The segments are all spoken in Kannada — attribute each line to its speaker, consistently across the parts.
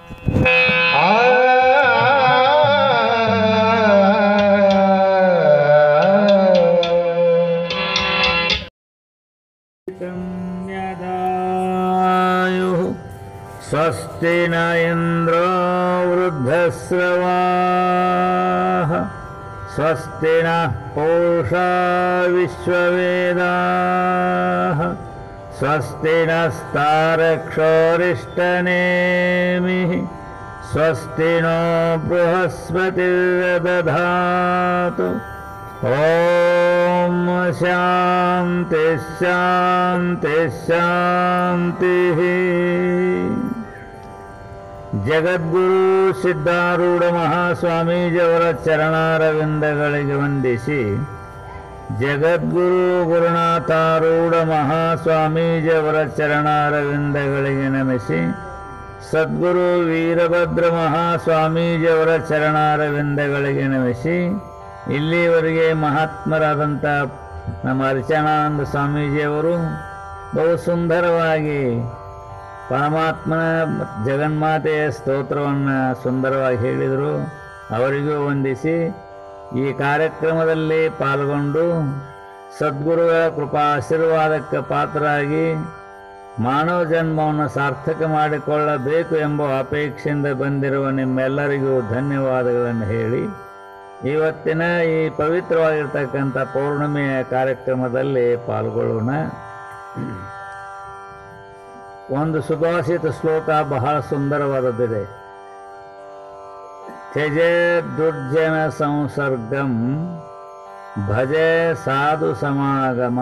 Speaker 1: यदायुः स्वस्ति न इन्द्रो वृद्धस्रवाः स्वस्ति नः पूषा विश्ववेदाः स्वस्ति नस्तारक्षोरिष्टनेमिः स्वस्ति नो बृहस्पतिर्दधातु ॐ शान्ति शान्ति ಶಾಂತಿಃ ಜಗದ್ಗುರು ಸಿದ್ಧಾರೂಢ ಮಹಾಸ್ವಾಮೀಜಿಯವರ ಚರಣಾರವಿಂದಗಳಿಗೆ ವಂದಿಸಿ ಜಗದ್ಗುರು ಗುರುನಾಥಾರೂಢ ಮಹಾಸ್ವಾಮೀಜಿಯವರ ಚರಣಾರವಿಂದಗಳಿಗೆ ನಮಿಸಿ ಸದ್ಗುರು ವೀರಭದ್ರ ಮಹಾಸ್ವಾಮೀಜಿಯವರ ಚರಣಾರವಿಂದಗಳಿಗೆ ನಮಿಸಿ ಇಲ್ಲಿಯವರೆಗೆ ಮಹಾತ್ಮರಾದಂಥ ನಮ್ಮ ಅರ್ಚನಾನಂದ ಸ್ವಾಮೀಜಿಯವರು ಬಹು ಸುಂದರವಾಗಿ ಪರಮಾತ್ಮನ ಜಗನ್ಮಾತೆಯ ಸ್ತೋತ್ರವನ್ನು ಸುಂದರವಾಗಿ ಹೇಳಿದರು ಅವರಿಗೂ ವಂದಿಸಿ ಈ ಕಾರ್ಯಕ್ರಮದಲ್ಲಿ ಪಾಲ್ಗೊಂಡು ಸದ್ಗುರುಗಳ ಕೃಪಾ ಆಶೀರ್ವಾದಕ್ಕೆ ಪಾತ್ರರಾಗಿ ಮಾನವ ಜನ್ಮವನ್ನು ಸಾರ್ಥಕ ಮಾಡಿಕೊಳ್ಳಬೇಕು ಎಂಬ ಅಪೇಕ್ಷೆಯಿಂದ ಬಂದಿರುವ ನಿಮ್ಮೆಲ್ಲರಿಗೂ ಧನ್ಯವಾದಗಳನ್ನು ಹೇಳಿ ಇವತ್ತಿನ ಈ ಪವಿತ್ರವಾಗಿರ್ತಕ್ಕಂಥ ಪೌರ್ಣಮಿಯ ಕಾರ್ಯಕ್ರಮದಲ್ಲಿ ಪಾಲ್ಗೊಳ್ಳೋಣ ಒಂದು ಸುಭಾಷಿತ ಶ್ಲೋಕ ಬಹಳ ಸುಂದರವಾದದ್ದಿದೆ ತ್ಯಜೆ ದುರ್ಜನ ಸಂಸರ್ಗಂ ಭಜೆ ಸಾಧು ಸಮಾಗಮ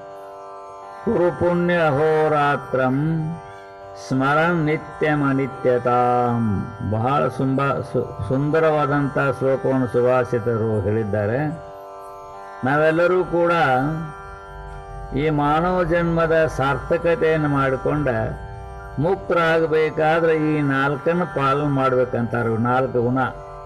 Speaker 1: ಕುರು ಪುಣ್ಯ ಅಹೋರಾತ್ರಂ ಸ್ಮರನ್ ನಿತ್ಯಮನಿತ್ಯತಾಂ ಬಹಳ ಸುಂಬ ಸು ಸುಂದರವಾದಂಥ ಶ್ಲೋಕವನ್ನು ಸುಭಾಷಿತರು ಹೇಳಿದ್ದಾರೆ ನಾವೆಲ್ಲರೂ ಕೂಡ ಈ ಮಾನವ ಜನ್ಮದ ಸಾರ್ಥಕತೆಯನ್ನು ಮಾಡಿಕೊಂಡ ಮುಕ್ತರಾಗಬೇಕಾದ್ರೆ ಈ ನಾಲ್ಕನ್ನು ಪಾಲನೆ ಮಾಡ್ಬೇಕಂತಾರೆ ನಾಲ್ಕು ಗುಣ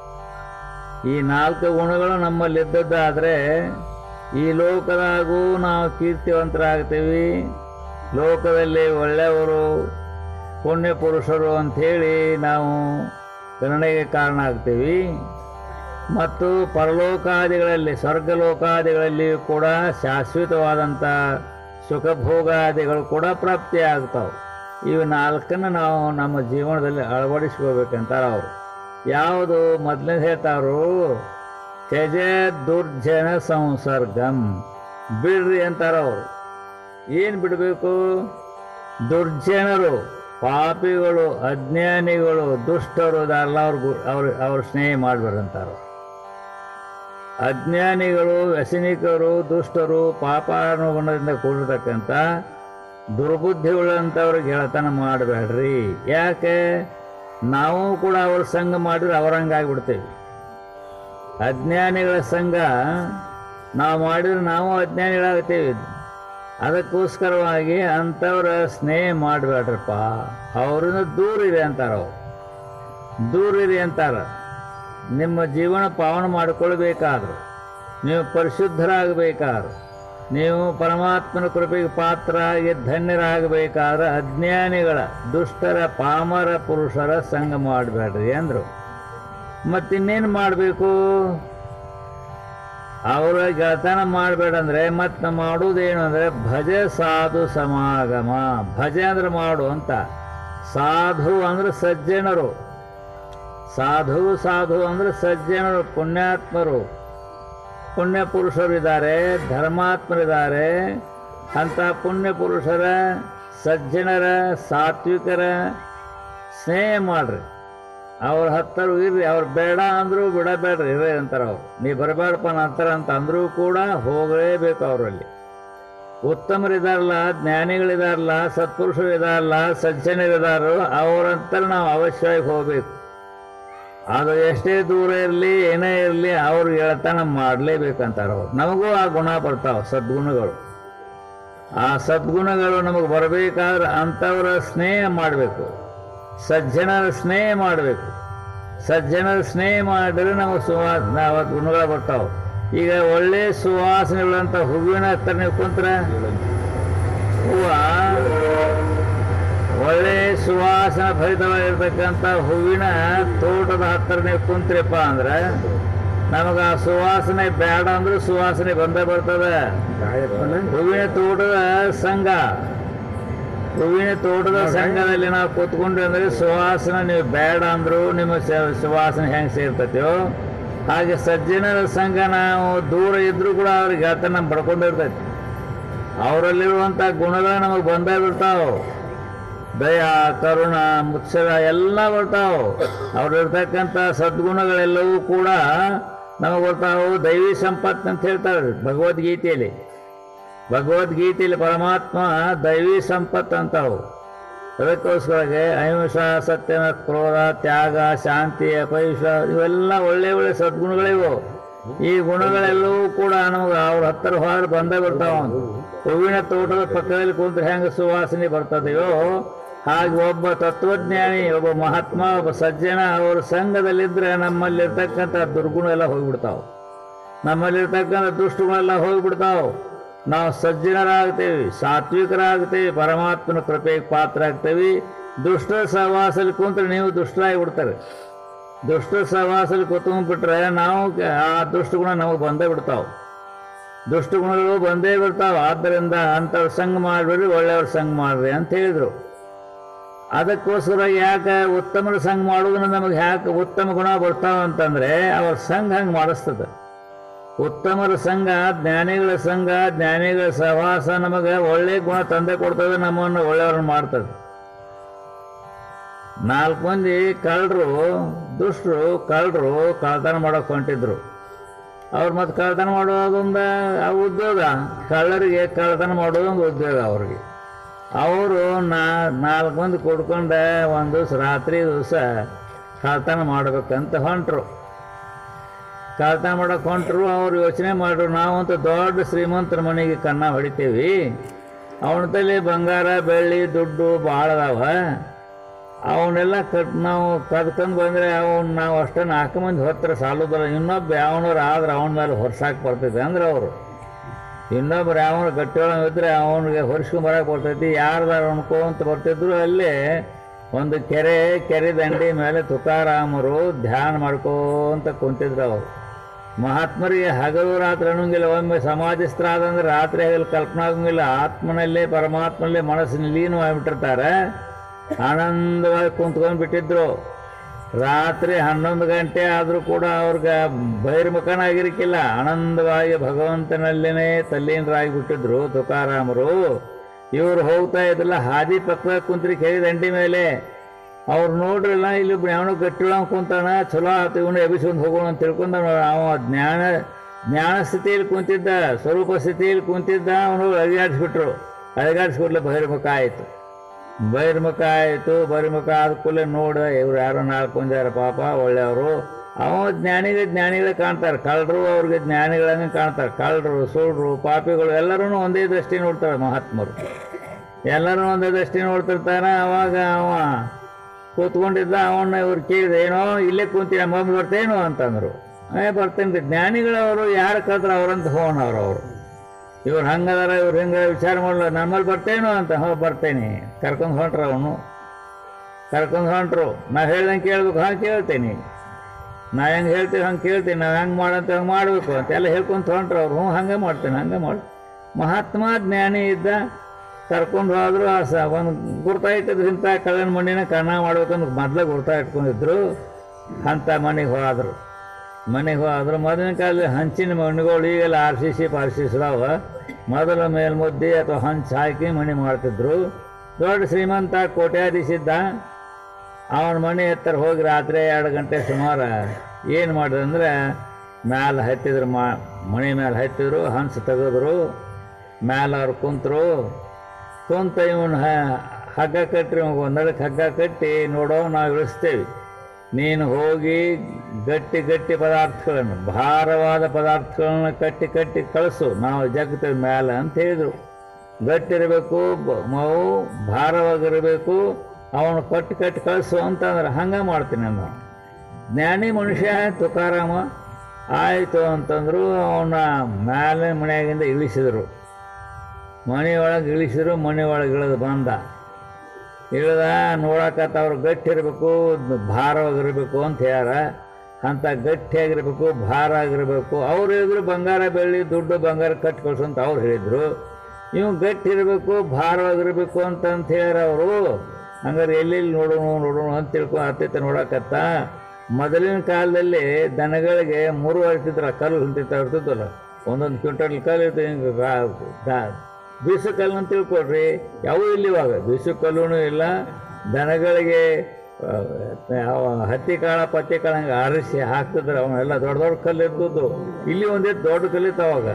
Speaker 1: ಈ ನಾಲ್ಕು ಗುಣಗಳು ನಮ್ಮಲ್ಲಿದ್ದದ್ದಾದರೆ ಈ ಲೋಕದಾಗೂ ನಾವು ಕೀರ್ತಿವಂತರಾಗ್ತೀವಿ ಲೋಕದಲ್ಲಿ ಒಳ್ಳೆಯವರು ಪುಣ್ಯ ಪುರುಷರು ಅಂಥೇಳಿ ನಾವು ಕರುಣೆಗೆ ಕಾರಣ ಆಗ್ತೀವಿ ಮತ್ತು ಪರಲೋಕಾದಿಗಳಲ್ಲಿ ಸ್ವರ್ಗಲೋಕಾದಿಗಳಲ್ಲಿಯೂ ಕೂಡ ಶಾಶ್ವತವಾದಂಥ ಸುಖಭೋಗಾದಿಗಳು ಕೂಡ ಪ್ರಾಪ್ತಿಯಾಗ್ತಾವೆ ಇವು ನಾಲ್ಕನ್ನು ನಾವು ನಮ್ಮ ಜೀವನದಲ್ಲಿ ಅಳವಡಿಸ್ಕೋಬೇಕಂತಾರೆ ಅವರು ಯಾವುದು ಮೊದಲನೇ ಹೇಳ್ತಾರು ತ್ಯಜ ದುರ್ಜನ ಸಂಸರ್ಗಂ ಬಿಡ್ರಿ ಅಂತಾರ ಅವರು ಏನು ಬಿಡಬೇಕು ದುರ್ಜನರು ಪಾಪಿಗಳು ಅಜ್ಞಾನಿಗಳು ದುಷ್ಟರು ಅದೆಲ್ಲ ಅವ್ರಿಗೂ ಅವ್ರ ಅವ್ರ ಸ್ನೇಹ ಮಾಡಬೇಡಂತಾರು ಅಜ್ಞಾನಿಗಳು ವ್ಯಸನಿಕರು ದುಷ್ಟರು ಪಾಪಾನುಗುಣದಿಂದ ಕೂಡಿರ್ತಕ್ಕಂಥ ದುರ್ಬುದ್ಧಿಗಳಂಥವ್ರಿಗೆ ಗೆಳತನ ಮಾಡಬೇಡ್ರಿ ಯಾಕೆ ನಾವು ಕೂಡ ಅವ್ರ ಸಂಘ ಮಾಡಿದ್ರೆ ಅವರಂಗಾಗ್ಬಿಡ್ತೇವೆ ಅಜ್ಞಾನಿಗಳ ಸಂಘ ನಾವು ಮಾಡಿದ್ರೆ ನಾವು ಅಜ್ಞಾನಿಗಳಾಗ್ತೇವೆ ಅದಕ್ಕೋಸ್ಕರವಾಗಿ ಅಂಥವ್ರ ಸ್ನೇಹ ಮಾಡಬೇಡ್ರಪ್ಪ ಅವರಿಂದ ದೂರ ಇರಿ ಅಂತಾರೆ ಅವ್ರು ದೂರ ಇರಿ ಅಂತಾರೆ ನಿಮ್ಮ ಜೀವನ ಪಾವನ ಮಾಡಿಕೊಳ್ಬೇಕಾದ್ರು ನೀವು ಪರಿಶುದ್ಧರಾಗಬೇಕಾದ್ರೆ ನೀವು ಪರಮಾತ್ಮನ ಕೃಪೆಗೆ ಪಾತ್ರರಾಗಿ ಧನ್ಯರಾಗಬೇಕಾದ್ರೆ ಅಜ್ಞಾನಿಗಳ ದುಷ್ಟರ ಪಾಮರ ಪುರುಷರ ಸಂಘ ಮಾಡಬೇಡ್ರಿ ಅಂದರು ಮತ್ತಿನ್ನೇನು ಮಾಡಬೇಕು ಅವರ ಗೆಳತನ ಮಾಡಬೇಡಂದ್ರೆ ಮತ್ತೆ ಮಾಡುವುದೇನು ಅಂದರೆ ಭಜ ಸಾಧು ಸಮಾಗಮ ಭಜ ಅಂದ್ರೆ ಮಾಡು ಅಂತ ಸಾಧು ಅಂದ್ರೆ ಸಜ್ಜನರು ಸಾಧು ಸಾಧು ಅಂದ್ರೆ ಸಜ್ಜನರು ಪುಣ್ಯಾತ್ಮರು ಪುಣ್ಯ ಪುರುಷರಿದ್ದಾರೆ ಧರ್ಮಾತ್ಮರಿದ್ದಾರೆ ಅಂಥ ಪುಣ್ಯ ಪುರುಷರ ಸಜ್ಜನರ ಸಾತ್ವಿಕರ ಸ್ನೇಹ ಮಾಡ್ರಿ ಅವ್ರ ಹತ್ತರ ಇರ್ರಿ ಅವ್ರು ಬೇಡ ಅಂದರೂ ಬಿಡಬೇಡ್ರಿ ಇರ್ರಿ ಅಂತಾರೆ ಅವ್ರು ನೀ ಬರಬೇಡಪ್ಪ ನಂತರ ಅಂತ ಅಂದರೂ ಕೂಡ ಹೋಗಲೇಬೇಕು ಅವರಲ್ಲಿ ಉತ್ತಮರಿದಾರಲ್ಲ ಜ್ಞಾನಿಗಳಿದಾರಲ್ಲ ಸತ್ಪುರುಷರಿದಾರಲ್ಲ ಸಜ್ಜನರಿದಾರೋ ಅವರಂತರ ನಾವು ಅವಶ್ಯವಾಗಿ ಹೋಗಬೇಕು ಅದು ಎಷ್ಟೇ ದೂರ ಇರಲಿ ಏನೇ ಇರಲಿ ಅವ್ರು ಗೆಳತನ ಮಾಡಲೇಬೇಕಂತಾರೆ ಅವ್ರು ನಮಗೂ ಆ ಗುಣ ಬರ್ತಾವೆ ಸದ್ಗುಣಗಳು ಆ ಸದ್ಗುಣಗಳು ನಮಗೆ ಬರಬೇಕಾದ್ರೆ ಅಂಥವರ ಸ್ನೇಹ ಮಾಡಬೇಕು ಸಜ್ಜನರ ಸ್ನೇಹ ಮಾಡಬೇಕು ಸಜ್ಜನರ ಸ್ನೇಹ ಮಾಡಿದ್ರೆ ನಮಗೆ ಸುವಾಸ ಅವತ್ತು ಗುಣಗಳು ಬರ್ತಾವೆ ಈಗ ಒಳ್ಳೆ ಸುವಾಸನೆಗಳಂತ ಹೂವಿನ ಹತ್ರ ನೀವು ಕುಂತ್ರ ಹೂವ ಒಳ್ಳೆ ಸುವಾಸನ ಭರಿತವಾಗಿರ್ತಕ್ಕಂಥ ಹೂವಿನ ತೋಟದ ಹತ್ತಿರ ನೀವು ಕುಂತ್ರಿಪ್ಪ ಅಂದ್ರೆ ನಮಗೆ ಆ ಸುವಾಸನೆ ಬೇಡ ಅಂದ್ರೆ ಸುವಾಸನೆ ಬಂದೇ ಬರ್ತದೆ ಹೂವಿನ ತೋಟದ ಸಂಘ ಹೂವಿನ ತೋಟದ ಸಂಘದಲ್ಲಿ ನಾವು ಕೂತ್ಕೊಂಡ್ವಿ ಅಂದ್ರೆ ಸುವಾಸನೆ ನೀವು ಬೇಡ ಅಂದ್ರು ನಿಮ್ಮ ಸ- ಸುವಾಸನೆ ಹೆಂಗೆ ಸೇರ್ತೈತೋ ಹಾಗೆ ಸಜ್ಜನರ ಸಂಘ ನಾವು ದೂರ ಇದ್ರೂ ಕೂಡ ಅವ್ರಿಗೆ ಗೆಳತನ ನಮ್ಗೆ ಬಡ್ಕೊಂಡಿರ್ತೈತಿ ಅವರಲ್ಲಿರುವಂಥ ಗುಣಗಳು ನಮಗೆ ಬಂದೇ ಬಿಡ್ತಾವೆ ದಯ ಕರುಣ ಮುತ್ಸರ ಎಲ್ಲ ಬರ್ತಾವೆ ಅವ್ರಿರ್ತಕ್ಕಂಥ ಸದ್ಗುಣಗಳೆಲ್ಲವೂ ಕೂಡ ನಮಗೆ ಬರ್ತಾವು ದೈವಿ ಸಂಪತ್ತು ಅಂತ ಹೇಳ್ತಾರೆ ಭಗವದ್ಗೀತೆಯಲ್ಲಿ ಭಗವದ್ಗೀತೆಯಲ್ಲಿ ಪರಮಾತ್ಮ ದೈವಿ ಸಂಪತ್ತು ಅಂತಾವು ಅದಕ್ಕೋಸ್ಕರಗೆ ಅಹಿಂಸ ಸತ್ಯನ ಕ್ರೋಧ ತ್ಯಾಗ ಶಾಂತಿ ಅಪಯುಷ ಇವೆಲ್ಲ ಒಳ್ಳೆ ಒಳ್ಳೆ ಸದ್ಗುಣಗಳಿವು ಈ ಗುಣಗಳೆಲ್ಲವೂ ಕೂಡ ನಮಗೆ ಅವ್ರ ಹತ್ತಿರ ಹೋದ್ರೆ ಬಂದೇ ಬರ್ತಾವ ಹೂವಿನ ತೋಟದ ಪಕ್ಕದಲ್ಲಿ ಕುಂತ್ರೆ ಹೆಂಗೆ ಸುವಾಸನೆ ಬರ್ತದೆಯೋ ಹಾಗೆ ಒಬ್ಬ ತತ್ವಜ್ಞಾನಿ ಒಬ್ಬ ಮಹಾತ್ಮ ಒಬ್ಬ ಸಜ್ಜನ ಅವ್ರ ಸಂಘದಲ್ಲಿದ್ದರೆ ನಮ್ಮಲ್ಲಿರ್ತಕ್ಕಂಥ ದುರ್ಗುಣ ಎಲ್ಲ ಹೋಗ್ಬಿಡ್ತಾವೆ ನಮ್ಮಲ್ಲಿರ್ತಕ್ಕಂಥ ದುಷ್ಟಗಳೆಲ್ಲ ಹೋಗ್ಬಿಡ್ತಾವೆ ನಾವು ಸಜ್ಜನರಾಗ್ತೇವೆ ಸಾತ್ವಿಕರಾಗ್ತೇವೆ ಪರಮಾತ್ಮನ ಕೃಪೆಗೆ ಪಾತ್ರ ಆಗ್ತೇವೆ ದುಷ್ಟರ ಸಹವಾಸಲ್ಲಿ ಕುಂತ್ರೆ ನೀವು ದುಷ್ಟರಾಗಿ ಬಿಡ್ತಾರೆ ದುಷ್ಟರ ಸಹವಾಸಲ್ಲಿ ಕೂತ್ಕೊಂಡ್ಬಿಟ್ರೆ ನಾವು ಕ- ಆ ದುಷ್ಟಗುಣ ನಮಗೆ ಬಂದೇ ಬಿಡ್ತಾವೆ ದುಷ್ಟಗುಣಗಳು ಬಂದೇ ಬಿಡ್ತಾವೆ ಆದ್ದರಿಂದ ಅಂಥವ್ರ ಸಂಘ ಮಾಡಬೇಡ್ರಿ ಒಳ್ಳೆಯವ್ರ ಸಂಘ ಮಾಡ್ರಿ ಅಂತ ಹೇಳಿದರು ಅದಕ್ಕೋಸ್ಕರ ಯಾಕೆ ಉತ್ತಮರ ಸಂಘ ಮಾಡೋದನ್ನ ನಮಗೆ ಯಾಕೆ ಉತ್ತಮ ಗುಣ ಬರ್ತಾವ ಅಂತಂದ್ರೆ ಅವ್ರ ಸಂಘ ಹಂಗೆ ಮಾಡಿಸ್ತದೆ ಉತ್ತಮರ ಸಂಘ ಜ್ಞಾನಿಗಳ ಸಂಘ ಜ್ಞಾನಿಗಳ ಸಹವಾಸ ನಮಗೆ ಒಳ್ಳೆ ಗುಣ ತಂದೆ ಕೊಡ್ತದೆ ನಮ್ಮನ್ನು ಒಳ್ಳೆಯವ್ರನ್ನ ಮಾಡ್ತದೆ ನಾಲ್ಕು ಮಂದಿ ಕಳ್ಳರು ದುಷ್ಟರು ಕಳ್ಳರು ಕಳ್ತನ ಮಾಡೋಕೆ ಹೊಂಟಿದ್ರು ಅವ್ರು ಮತ್ತೆ ಕಳ್ತನ ಮಾಡೋದೊಂದು ಆ ಉದ್ಯೋಗ ಕಳ್ಳರಿಗೆ ಕಳ್ತನ ಮಾಡೋದೊಂದು ಉದ್ಯೋಗ ಅವ್ರಿಗೆ ಅವರು ನಾ ನಾಲ್ಕು ಮಂದಿ ಕುಡ್ಕೊಂಡೆ ಒಂದು ದಿವಸ ರಾತ್ರಿ ದಿವಸ ಕಳ್ತನ ಮಾಡ್ಬೇಕಂತ ಹೊಂಟ್ರು ಕಳ್ತನ ಮಾಡಕ್ಕೆ ಹೊಂಟ್ರು ಅವ್ರು ಯೋಚನೆ ಮಾಡ್ರು ನಾವಂತೂ ದೊಡ್ಡ ಶ್ರೀಮಂತರ ಮನೆಗೆ ಕನ್ನ ಹೊಡಿತೀವಿ ಅವನ ತಲೆ ಬಂಗಾರ ಬೆಳ್ಳಿ ದುಡ್ಡು ಭಾಳ ಅದಾವ ಅವನ್ನೆಲ್ಲ ಕಟ್ ನಾವು ಕದ್ಕೊಂಡು ಬಂದರೆ ಅವ್ನು ನಾವು ಅಷ್ಟೇ ನಾಲ್ಕು ಮಂದಿ ಹೊತ್ತರ ಸಾಲುದಲ್ಲ ಇನ್ನೊಬ್ಬ ಯಾವನವ್ರು ಆದ್ರೆ ಅವನ ಮೇಲೆ ಹೊರ್ಸಾಕ್ ಬರ್ತೈತೆ ಅಂದ್ರೆ ಅವರು ಇನ್ನೊಬ್ರು ಯಾವನು ಗಟ್ಟಿಯೊಳಗೆ ಇದ್ರೆ ಅವನಿಗೆ ಹೊರಿಸ್ಕೊಂಬರಕ್ಕೆ ಬರ್ತೈತಿ ಯಾರ್ದಾರು ಅನ್ಕೋಂತ ಬರ್ತಿದ್ರು ಅಲ್ಲೇ ಒಂದು ಕೆರೆ ಕೆರೆ ದಂಡಿ ಮೇಲೆ ತುಕಾರಾಮರು ಧ್ಯಾನ ಮಾಡ್ಕೋಂತ ಕುಂತಿದ್ರು ಅವರು ಮಹಾತ್ಮರಿಗೆ ಹಗಲು ರಾತ್ರಿ ಅನ್ನೋಂಗಿಲ್ಲ ಒಮ್ಮೆ ಸಮಾಧಿಸ್ಥರಾದಂದ್ರೆ ರಾತ್ರಿ ಹಗಲು ಕಲ್ಪನಾ ಆಗಂಗಿಲ್ಲ ಆತ್ಮನಲ್ಲೇ ಪರಮಾತ್ಮನಲ್ಲೇ ಮನಸ್ಸಿನ ಲೀನವಾಗಿಬಿಟ್ಟಿರ್ತಾರೆ ಆನಂದವಾಗಿ ಕುಂತ್ಕೊಂಡು ಬಿಟ್ಟಿದ್ರು ರಾತ್ರಿ ಹನ್ನೊಂದು ಗಂಟೆ ಆದರೂ ಕೂಡ ಅವ್ರಿಗೆ ಬಹಿರ್ಮುಖನಾಗಿರಕ್ಕಿಲ್ಲ ಆನಂದವಾಗಿ ಭಗವಂತನಲ್ಲೇನೆ ತಲ್ಲೀನರಾಗಿಬಿಟ್ಟಿದ್ರು ತುಕಾರಾಮರು ಇವರು ಹೋಗ್ತಾ ಇದ್ರಲ್ಲ ಹಾದಿ ಪಕ್ಕದಾಗ ಕುಂತ್ರಿ ಕೆರೆ ದಂಡಿ ಮೇಲೆ ಅವ್ರು ನೋಡ್ರಲ್ಲ ಇಲ್ಲಿ ಯಾವನೋ ಗಟ್ಟಿಳ ಕುಂತಾನ ಚಲೋ ಆತು ಇವನು ಎಬಿಸ್ಕೊಂಡು ಹೋಗೋಣ ಅಂತ ತಿಳ್ಕೊಂಡ ಅವ ಜ್ಞಾನ ಜ್ಞಾನ ಸ್ಥಿತಿಯಲ್ಲಿ ಕುಂತಿದ್ದ ಸ್ವರೂಪ ಸ್ಥಿತಿಯಲ್ಲಿ ಕುಂತಿದ್ದ ಅವನು ಅಲಿಗಾಡಿಸ್ಬಿಟ್ರು ಅಲಿಗಾಡಿಸ್ಬಿಟ್ಲೆ ಬಹಿರ್ಮುಖ ಆಯಿತು ಬಹಿರ್ಮುಖ ಆಯಿತು ಬಹಿರ್ಮುಖ ಆದ ಕೂಡಲೇ ನೋಡ ಇವ್ರು ಯಾರೋ ನಾಲ್ಕು ಮಂದಿ ಯಾರ ಪಾಪ ಒಳ್ಳೆಯವರು ಅವ ಜ್ಞಾನಿಗೆ ಜ್ಞಾನಿಗಳೇ ಕಾಣ್ತಾರೆ ಕಳ್ಳರು ಅವ್ರಿಗೆ ಜ್ಞಾನಿಗಳಂಗೆ ಕಾಣ್ತಾರೆ ಕಳ್ಳರು ಸುಳ್ರು ಪಾಪಿಗಳು ಎಲ್ಲರೂ ಒಂದೇ ದೃಷ್ಟಿ ನೋಡ್ತಾರೆ ಮಹಾತ್ಮರು ಎಲ್ಲರೂ ಒಂದೇ ದೃಷ್ಟಿ ನೋಡ್ತಿರ್ತಾನೆ ಅವಾಗ ಅವ ಕೂತ್ಕೊಂಡಿದ್ದ ಅವನ್ನ ಇವ್ರು ಕೇಳಿದೆ ಏನೋ ಇಲ್ಲೇ ಕುಂತೀನಿ ಮಮ್ಮಿ ಬರ್ತೇನೋ ಅಂತಂದರು ಏ ಬರ್ತೇನೆ ರೀ ಜ್ಞಾನಿಗಳವರು ಯಾರು ಕಲ್ತ್ರು ಅವ್ರಂತ ಹೋಗೋಣ ಅವ್ರು ಅವರು ಇವ್ರು ಹಂಗದಾರ ಇವ್ರು ಹಿಂಗೆ ವಿಚಾರ ಮಾಡಲ್ಲ ನಮ್ಮಲ್ಲಿ ಬರ್ತೇನೋ ಅಂತ ಹೋ ಬರ್ತೇನೆ ಕರ್ಕೊಂಡು ಹೊಂಟ್ರು ಅವನು ಕರ್ಕೊಂಡು ಹೊಂಟ್ರು ನಾ ಹೇಳ್ದಂಗೆ ಕೇಳ್ಬೇಕು ಹಾಂ ಕೇಳ್ತೇನೆ ನಾ ಹೆಂಗೆ ಹೇಳ್ತೀವಿ ಹಂಗೆ ಕೇಳ್ತೀನಿ ನಾವು ಹೆಂಗೆ ಮಾಡಂತ ಹಂಗೆ ಮಾಡಬೇಕು ಅಂತ ಎಲ್ಲ ಹೇಳ್ಕೊಂತ ಹೊಂಟ್ರು ಅವ್ರು ಹ್ಞೂ ಹಂಗೆ ಮಾಡ್ತೇನೆ ಹಂಗೆ ಮಾಡಿ ಮಹಾತ್ಮ ಜ್ಞಾನಿ ಇದ್ದ ಕರ್ಕೊಂಡು ಹೋದ್ರು ಆ ಸ ಒಂದು ಗುರ್ತಾ ಇಟ್ಟಿದ್ರು ಇಂಥ ಕಳ್ಳನ ಮಣ್ಣಿನ ಕನ್ನ ಮಾಡ್ಬೇಕಂದ್ರೆ ಮೊದಲೇ ಗುರ್ತಾ ಇಟ್ಕೊಂಡಿದ್ರು ಅಂಥ ಮನೆಗೆ ಹೋದ್ರು ಮನೆಗೆ ಹೋದ್ರು ಮೊದಲಿನ ಕಾಲದಲ್ಲಿ ಹಂಚಿನ ಮಣ್ಣುಗಳು ಈಗೆಲ್ಲ ಆರ್ ಸಿ ಸಿ ಪಾರ್ ಸಿ ಸಿದಾವ ಮೊದಲ ಮೇಲ್ಮುದ್ದೆ ಅಥವಾ ಹಂಚು ಹಾಕಿ ಮನೆ ಮಾಡ್ತಿದ್ರು ದೊಡ್ಡ ಶ್ರೀಮಂತ ಕೋಟ್ಯಾಧೀಶಿದ್ದ ಅವನ ಮನೆ ಹತ್ತಿರ ಹೋಗಿ ರಾತ್ರಿ ಎರಡು ಗಂಟೆ ಸುಮಾರು ಏನು ಮಾಡಿದಂದ್ರೆ ಮ್ಯಾಲೆ ಹತ್ತಿದ್ರು ಮಾ ಮನೆ ಮೇಲೆ ಹತ್ತಿದ್ರು ಹಂಚು ತೆಗೆದ್ರು ಮ್ಯಾಲೆ ಅವ್ರು ಕುಂತರು ಕುಂತ ಇವನು ಹಗ್ಗ ಕಟ್ರಿ ಒಂದಡಕ್ಕೆ ಹಗ್ಗ ಕಟ್ಟಿ ನೋಡೋ ನಾವು ಇಳಿಸ್ತೇವೆ ನೀನು ಹೋಗಿ ಗಟ್ಟಿ ಗಟ್ಟಿ ಪದಾರ್ಥಗಳನ್ನು ಭಾರವಾದ ಪದಾರ್ಥಗಳನ್ನು ಕಟ್ಟಿ ಕಟ್ಟಿ ಕಳಿಸು ನಾವು ಜಗ್ತೇವೆ ಮ್ಯಾಲೆ ಅಂತ ಹೇಳಿದರು ಗಟ್ಟಿರಬೇಕು ಬ- ಮವು ಭಾರವಾಗಿರಬೇಕು ಅವನು ಕಟ್ಟಿ ಕಟ್ಟಿ ಕಳಿಸು ಅಂತಂದ್ರೆ ಹಂಗೆ ಮಾಡ್ತೀನಿ ನಾನು ಜ್ಞಾನಿ ಮನುಷ್ಯ ತುಕಾರಾಮ ಆಯಿತು ಅಂತಂದರು ಅವನ ಮ್ಯಾಲೆ ಮನೆಯಾಗಿಂದ ಇಳಿಸಿದರು ಮನೆಯೊಳಗೆ ಇಳಿಸಿದ್ರು ಮನೆಯೊಳಗೆ ಇಳಿದು ಬಂದ ಇಳ್ದ ನೋಡಕತ್ತ ಅವ್ರು ಗಟ್ಟಿ ಇರಬೇಕು ಭಾರವಾಗಿರ್ಬೇಕು ಅಂತ ಹೇಳ್ಯಾರ ಅಂಥ ಗಟ್ಟಿಯಾಗಿರ್ಬೇಕು ಭಾರ ಆಗಿರ್ಬೇಕು ಅವ್ರು ಹೇಳಿದ್ರು ಬಂಗಾರ ಬೆಳ್ಳಿ ದುಡ್ಡು ಬಂಗಾರ ಕಟ್ಟಿ ಕಳ್ಸು ಅಂತ ಅವ್ರು ಹೇಳಿದ್ರು ಇವು ಗಟ್ಟಿ ಇರಬೇಕು ಭಾರವಾಗಿರ್ಬೇಕು ಅಂತ ಅಂತ ಹೇಳ್ಯಾರ ಅವರು ಹಂಗಾರೆ ಎಲ್ಲೆಲ್ಲಿ ನೋಡೋಣ ನೋಡೋಣ ಅಂತ ತಿಳ್ಕೊಂಡು ಅತ್ತೈತೆ ನೋಡಕತ್ತ ಮೊದಲಿನ ಕಾಲದಲ್ಲಿ ದನಗಳಿಗೆ ಮೂರು ಇರ್ತಿದ್ರ ಕಲ್ಲು ಹಿಂತಿರ್ತಾ ಇರ್ತಿದ್ವಲ್ಲ ಒಂದೊಂದು ಕ್ವಿಂಟಲ್ ಕಲ್ಲು ಇರ್ತದೆ ಹಿಂಗೆ ಬೀಸು ಕಲ್ಲು ಅಂತ ತಿಳ್ಕೊಳ್ರಿ ಯಾವೂ ಇಲ್ಲ ಇವಾಗ ಬೀಸು ಕಲ್ಲೂ ಇಲ್ಲ ದನಗಳಿಗೆ ಆ, ಯಾವ ಹತ್ತಿ ಕಾಳ ಪತ್ತಿ ಕಾಳ ಹಂಗೆ ಆರಿಸಿ ಹಾಕ್ತಿದ್ರು ಅವನ್ನೆಲ್ಲ ದೊಡ್ಡ ದೊಡ್ಡ ಕಲ್ಲು ಇರ್ತಿದ್ವು ಇಲ್ಲಿ ಒಂದಿತ್ತು ದೊಡ್ಡ ಕಲ್ಲಿತ್ತು ಅವಾಗ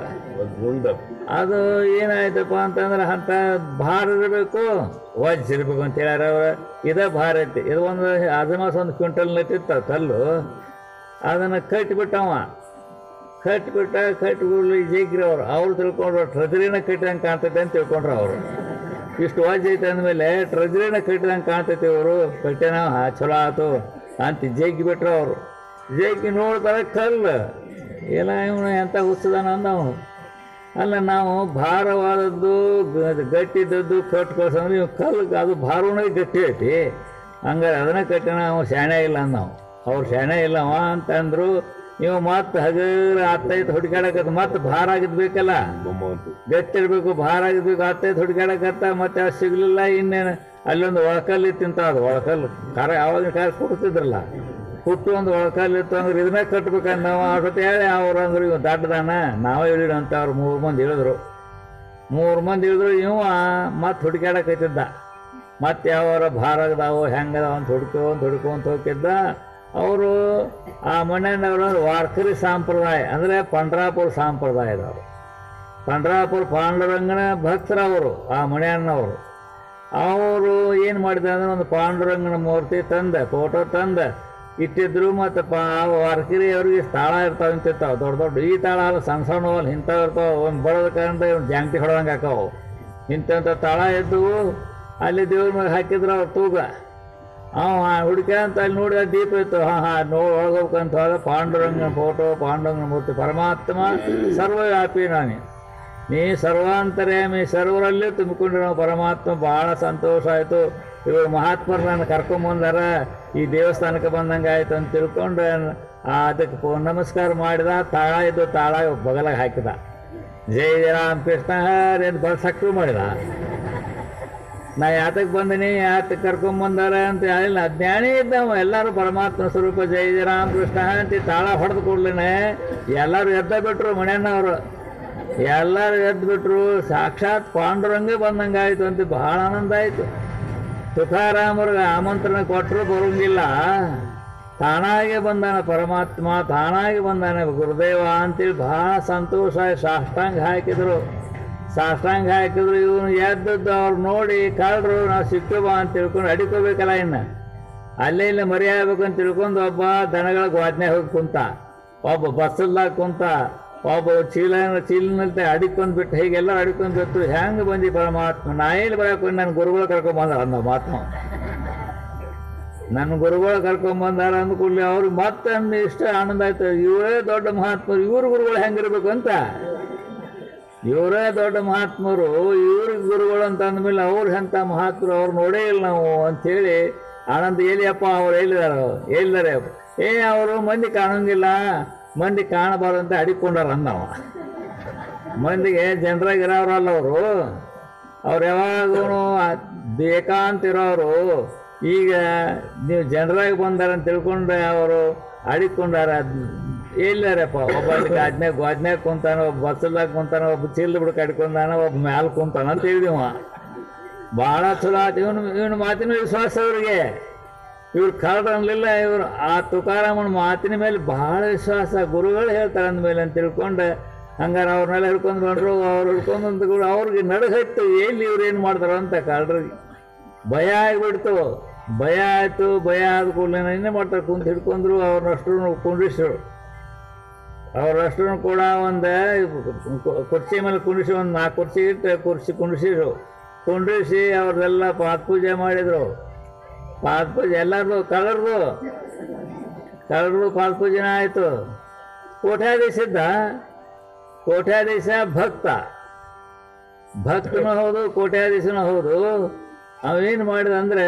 Speaker 1: ಅದು ಏನಾಯ್ತಪ್ಪ ಅಂತಂದ್ರೆ ಅಂತ ಭಾರ ಇರಬೇಕು ವಜ್ಜ ಇರಬೇಕು ಅಂತ ಹೇಳ್ಯಾರ ಅವ್ರ ಇದೇ ಭಾರ ಐತಿ ಇದು ಒಂದು ಅಜಮಾಸ ಒಂದು ಕ್ವಿಂಟಲ್ ನಟ್ಟಿತ್ತ ಕಲ್ಲು ಅದನ್ನು ಕಟ್ಟಿಬಿಟ್ಟವ ಕಟ್ಟಿಬಿಟ್ಟ ಕಟ್ಟಿಬಿಡ್ಲಿ ಜೇಗ್ರಿ ಅವ್ರು ಅವ್ರು ತಿಳ್ಕೊಂಡ್ರು ಟ್ರೆಜರಿನ ಕಟ್ಟಿದಂಗೆ ಕಾಣ್ತೈತೆ ಅಂತ ತಿಳ್ಕೊಂಡ್ರು ಅವರು ಇಷ್ಟು ವಾಜ್ ಐತೆ ಅಂದಮೇಲೆ ಟ್ರೆಜರಿನ ಕಟ್ಟಿದಂಗೆ ಕಾಣ್ತೈತೆ ಇವರು ಕಟ್ಟಿನ ಹಾ ಚಲೋ ಆಯ್ತು ಅಂತ ಜಗ್ಗಿ ಬಿಟ್ರು ಅವರು ಜಗ್ಗಿ ನೋಡ್ತಾರೆ ಕಲ್ಲು ಎಲ್ಲ ಇವನು ಎಂಥ ಹುಚ್ಚದಾನ ಅಂದವನು ಅಲ್ಲ ನಾವು ಭಾರವಾದದ್ದು ಗ- ಗಟ್ಟಿದ್ದದ್ದು ಕಟ್ ಕಳ್ಸಂದ್ರೆ ಇವು ಕಲ್ಲು ಅದು ಭಾರವೇ ಗಟ್ಟಿ ಐತಿ ಹಂಗಾರೆ ಅದನ್ನ ಕಟ್ಟಿನ ಅವ ಶಾಣೆ ಇಲ್ಲ ನಾವು ಅವ್ರು ಶಾಣೆ ಇಲ್ಲವ ಅಂತಂದ್ರು ನೀವು ಮತ್ತೆ ಹಗರ ಹತ್ತೈದು ಹುಡುಕಾಡಕತ್ತ ಮತ್ತೆ ಭಾರ ಆಗಿದ್ ಬೇಕಲ್ಲ ಗಟ್ಟಿರ್ಬೇಕು ಭಾರ ಆಗಿರ್ಬೇಕು ಹತ್ತೈದು ಹುಡುಕಾಡಕತ್ತ ಮತ್ತೆ ಅದು ಸಿಗ್ಲಿಲ್ಲ ಇನ್ನೇನು ಅಲ್ಲೊಂದು ಒಳಕಲ್ಲಿ ತಿಂತ ಅದು ಒಳಕಲ್ಲು ಖಾರ ಆವಾಗಿನ ಖಾರ ಕೊಡ್ತಿದ್ರಲ್ಲ ಹುಟ್ಟು ಒಂದು ಒಳಕಲ್ಲಿ ಇತ್ತು ಅಂದ್ರೆ ಇದನ್ನೇ ಕಟ್ಬೇಕಂತ ನಾವು ಅಷ್ಟೊತ್ತು ಹೇಳಿ ಅವ್ರು ಅಂದ್ರೆ ಇವ್ ದಡ್ಡದಾನ ನಾವೇ ಹೇಳಿಡು ಅಂತ ಅವ್ರು ಮೂರು ಮಂದಿ ಹೇಳಿದ್ರು ಮೂರು ಮಂದಿ ಹೇಳಿದ್ರು ಇವ ಮತ್ತೆ ಹುಡುಕಾಡಕತ್ತಿದ್ದ ಮತ್ತೆ ಯಾವಾರ ಭಾರ ಅದಾವು ಹೆಂಗದಾವ ಅಂತ ಹುಡ್ಕೊಂತ ಹುಡ್ಕೊಂತ ಹೋಗಿದ್ದ ಅವರು ಆ ಮಣ್ಣಿನವರು ವಾರ್ಕರಿ ಸಂಪ್ರದಾಯ ಅಂದರೆ ಪಂಡ್ರಾಪುರ ಸಂಪ್ರದಾಯದವರು ಪಂಡ್ರಾಪುರ ಪಾಂಡುರಂಗನ ಭಕ್ತರವರು ಆ ಮಣ್ಯಣ್ಣವರು ಅವರು ಏನು ಮಾಡಿದ ಅಂದ್ರೆ ಒಂದು ಪಾಂಡುರಂಗನ ಮೂರ್ತಿ ತಂದ ಫೋಟೋ ತಂದ ಇಟ್ಟಿದ್ರು ಮತ್ತು ಪಾ ವಾರ್ಕಿರಿ ಅವ್ರಿಗೆ ತಾಳ ಇರ್ತಾವ ಇಂತಿರ್ತಾವ ದೊಡ್ಡ ದೊಡ್ಡ ಈ ತಾಳ ಅಲ್ಲ ಸಣ್ಣ ಸಣ್ಣ ಅಲ್ಲಿ ಇಂಥವು ಇರ್ತಾವ ಒಂದು ಬರೋದ ಕಾರಣ ಒಂದು ಜಾಂಗ್ತಿ ಹೊಡೆದಂಗೆ ಹಾಕಾವು ಇಂಥ ತಾಳ ಇದ್ದವು ಅಲ್ಲಿ ದೇವ್ರ ಮೇಲೆ ಹಾಕಿದ್ರು ಅವ್ರು ತೂಗ ಅವ ಹುಡುಕ ಅಂತ ಅಲ್ಲಿ ನೋಡಿದ ದೀಪ ಇತ್ತು ಹಾಂ ಹಾಂ ನೋಡಿ ಒಳಗೋಗ್ಬೇಕಂತ ಹೋದ ಪಾಂಡುರಂಗನ ಫೋಟೋ ಪಾಂಡುರಂಗನ ಮೂರ್ತಿ ಪರಮಾತ್ಮ ಸರ್ವವ್ಯಾಪಿ ನಾನೇ ನೀ ಸರ್ವಾಂತರ್ಯಾಮಿ ಸರ್ವರಲ್ಲೇ ತುಂಬಿಕೊಂಡಿರೋ ಪರಮಾತ್ಮ ಭಾಳ ಸಂತೋಷ ಆಯಿತು ಇವರು ಮಹಾತ್ಮರು ನಾನು ಕರ್ಕೊಂಬಂದಾರ ಈ ದೇವಸ್ಥಾನಕ್ಕೆ ಬಂದಂಗೆ ಆಯ್ತು ಅಂತ ತಿಳ್ಕೊಂಡು ಆ ಅದಕ್ಕೆ ಪೋ- ನಮಸ್ಕಾರ ಮಾಡಿದ ತಾಳ ಇದ್ದು ತಾಳ ಬಗಲಾಗ ಹಾಕಿದ ಜೈ ರಾಮ್ ಕೃಷ್ಣ ಹರಿ ಅಂತ ಬಳ ಸಕ್ರು ಮಾಡಿದ ನಾ ಯಾತಕ್ಕೆ ಬಂದಿನಿ ಯಾತಕ್ಕೆ ಕರ್ಕೊಂಬಂದಾರ ಅಂತ ಹೇಳಿಲ್ಲ ಜ್ಞಾನಿ ಇದ್ದವ ಎಲ್ಲರೂ ಪರಮಾತ್ಮ ಸ್ವರೂಪ ಜೈ ಜಯ ರಾಮ್ ಕೃಷ್ಣ ಅಂತ ತಾಳ ಹೊಡೆದು ಕೊಡ್ಲಿನೇ ಎಲ್ಲರೂ ಎದ್ದ ಬಿಟ್ರು ಮನೆಯನ್ನವರು ಎಲ್ಲರೂ ಎದ್ದು ಬಿಟ್ರು ಸಾಕ್ಷಾತ್ ಪಾಂಡುರಂಗೆ ಬಂದಂಗೆ ಆಯಿತು ಅಂತ ಬಹಳ ಆನಂದ ಆಯಿತು ತುಕಾರಾಮರಿಗೆ ಆಮಂತ್ರಣ ಕೊಟ್ಟರು ಬರೋಂಗಿಲ್ಲ ತಾನಾಗೆ ಬಂದಾನ ಪರಮಾತ್ಮ ತಾನಾಗೆ ಬಂದಾನ ಗುರುದೇವ ಅಂತೇಳಿ ಬಹಳ ಸಂತೋಷ ಆಗಿ ಸಾಷ್ಟಾಂಗ ಹಾಕಿದ್ರು ಸಾಷ್ಟಾಂಗ ಹಾಕಿದ್ರು ಇವನು ಎದ್ದದ್ದು ಅವ್ರು ನೋಡಿ ಕಳ್ರು ನಾವು ಸಿಕ್ಕಬಾ ಅಂತ ತಿಳ್ಕೊಂಡು ಅಡಿಕೋಬೇಕಲ್ಲ ಇನ್ನು ಅಲ್ಲೇ ಇಲ್ಲೇ ಮರಿ ಆಗ್ಬೇಕಂತ ತಿಳ್ಕೊಂಡು ಒಬ್ಬ ದನಗಳ ವಾಜ್ನೆ ಹೋಗಿ ಕುಂತ ಒಬ್ಬ ಬಸ್ಸಲ್ದಾಗ ಕುಂತ ಒಬ್ಬ ಚೀಲ ಚೀಲಿನಲ್ಲಿ ಅಡಿಕೊಂಡ್ ಬಿಟ್ಟು ಹೀಗೆಲ್ಲ ಅಡಿಕೊಂಡ್ ಬಿಟ್ಟು ಹೆಂಗೆ ಬಂದಿ ಪರಮಾತ್ಮ ನಾ ಎಲ್ಲಿ ಬರಬೇಕು ನನ್ನ ಗುರುಗಳು ಕರ್ಕೊಂಬಂದ ಅಂದ ಮಾತ್ಮ ನನ್ನ ಗುರುಗಳು ಕರ್ಕೊಂಬಂದಾರ ಅಂದ ಕೂಡಲೇ ಅವ್ರಿಗೆ ಮತ್ತೆ ಅಂದ ಇಷ್ಟ ಆನಂದ ಆಯ್ತು ಇವರೇ ದೊಡ್ಡ ಮಹಾತ್ಮರು ಇವ್ರ ಗುರುಗಳು ಹೆಂಗಿರ್ಬೇಕು ಅಂತ ಇವರೇ ದೊಡ್ಡ ಮಹಾತ್ಮರು ಇವ್ರಿಗೆ ಗುರುಗಳು ಅಂತ ಅಂದಮೇಲೆ ಅವ್ರು ಎಂಥ ಮಹಾತ್ಮರು ಅವ್ರು ನೋಡೇ ಇಲ್ಲ ನಾವು ಅಂಥೇಳಿ ಆನಂದ ಎಲ್ಲಿಯಪ್ಪ ಅವ್ರು ಎಲ್ಲಿದಾರ ಎಲ್ಲಿದ್ದಾರೆ ಏ ಅವರು ಮಂದಿ ಕಾಣಂಗಿಲ್ಲ ಮಂದಿ ಕಾಣಬಾರ್ದು ಅಂತ ಅಡಿಕೊಂಡಾರ ಅಂದವ ಮಂದಿಗೆ ಜನರಾಗಿ ಇರೋರಲ್ಲ ಅವರು ಅವ್ರು ಯಾವಾಗೂ ಬೇಕಂತಿರೋರು ಈಗ ನೀವು ಜನರಾಗಿ ಬಂದಾರ ಅಂತ ತಿಳ್ಕೊಂಡು ಅವರು ಅಡಿಕೊಂಡಾರ ಎಲ್ಲಾರಪ್ಪ ಒಬ್ಬ ಅಲ್ಲಿ ಗಾಜ್ನ್ಯಾಗ ಗಾಜ್ನ್ಯಾಗ ಕುಂತಾನ ಒಬ್ಬ ಬಸ್ಸಲ್ದಾಗ ಕುಂತಾನ ಒಬ್ಬ ಚೀಲ ಬಿಡಕ್ಕೆ ಅಡ್ಕೊಂಡಾನ ಒಬ್ಬ ಮ್ಯಾಲ ಕುಂತಾನ ಅಂತ ಹೇಳಿದಿವ ಭಾಳ ಚಲೋ ಆಯ್ತು ಇವನು ಇವನು ಮಾತಿನ ವಿಶ್ವಾಸ ಅವ್ರಿಗೆ ಇವ್ರು ಕಳ್ರ ಅನ್ಲಿಲ್ಲ ಇವರು ಆ ತುಕಾರಾಮನ ಮಾತಿನ ಮೇಲೆ ಬಹಳ ವಿಶ್ವಾಸ ಗುರುಗಳು ಹೇಳ್ತಾರೆ ಅಂದಮೇಲೆ ಅಂತ ತಿಳ್ಕೊಂಡು ಹಂಗಾರೆ ಅವ್ರನ್ನೆಲ್ಲ ಹಿಡ್ಕೊಂಡು ಬಂದರು ಅವ್ರು ಹಿಡ್ಕೊಂಡು ಕೂಡ ಅವ್ರಿಗೆ ನಡಗಟ್ಟು ಎಲ್ಲಿ ಇವ್ರು ಏನು ಮಾಡ್ತಾರೋ ಅಂತ ಕಳ್ರಿಗೆ ಭಯ ಆಗಿಬಿಡ್ತು ಭಯ ಆಯಿತು ಭಯ ಆದ ಕೂಡಲೇ ಇನ್ನೇ ಮಾಡ್ತಾರೆ ಕುಂತು ಹಿಡ್ಕೊಂಡ್ರು ಅವ್ರನ್ನಷ್ಟು ಕುಂಡ್ರಿಸ್ರು ಅವ್ರಷ್ಟು ಕೂಡ ಒಂದು ಕುರ್ಚಿ ಮೇಲೆ ಕುಂಡಿಸಿ ಒಂದು ನಾಲ್ಕು ಕುರ್ಚಿ ಇಟ್ಟು ಕುರ್ಚಿ ಕುಂಡಿಸಿದ್ರು ಕುಂಡ್ರಿಸಿ ಅವ್ರದ್ದೆಲ್ಲ ಪಾದ ಪೂಜೆ ಮಾಡಿದರು ಪಾದ ಪೂಜೆ ಎಲ್ಲರದು ಕಲರ್ದು ಕಲರ್ದು ಪಾದ ಪೂಜೆನ ಆಯಿತು ಕೋಟ್ಯಾಧೀಶ ಇದ್ದ ಕೋಟ್ಯಾಧೀಶ ಭಕ್ತ ಭಕ್ತನೂ ಹೌದು ಕೋಟ್ಯಾಧೀಶನೂ ಹೌದು ಅವೇನು ಮಾಡಿದ ಅಂದರೆ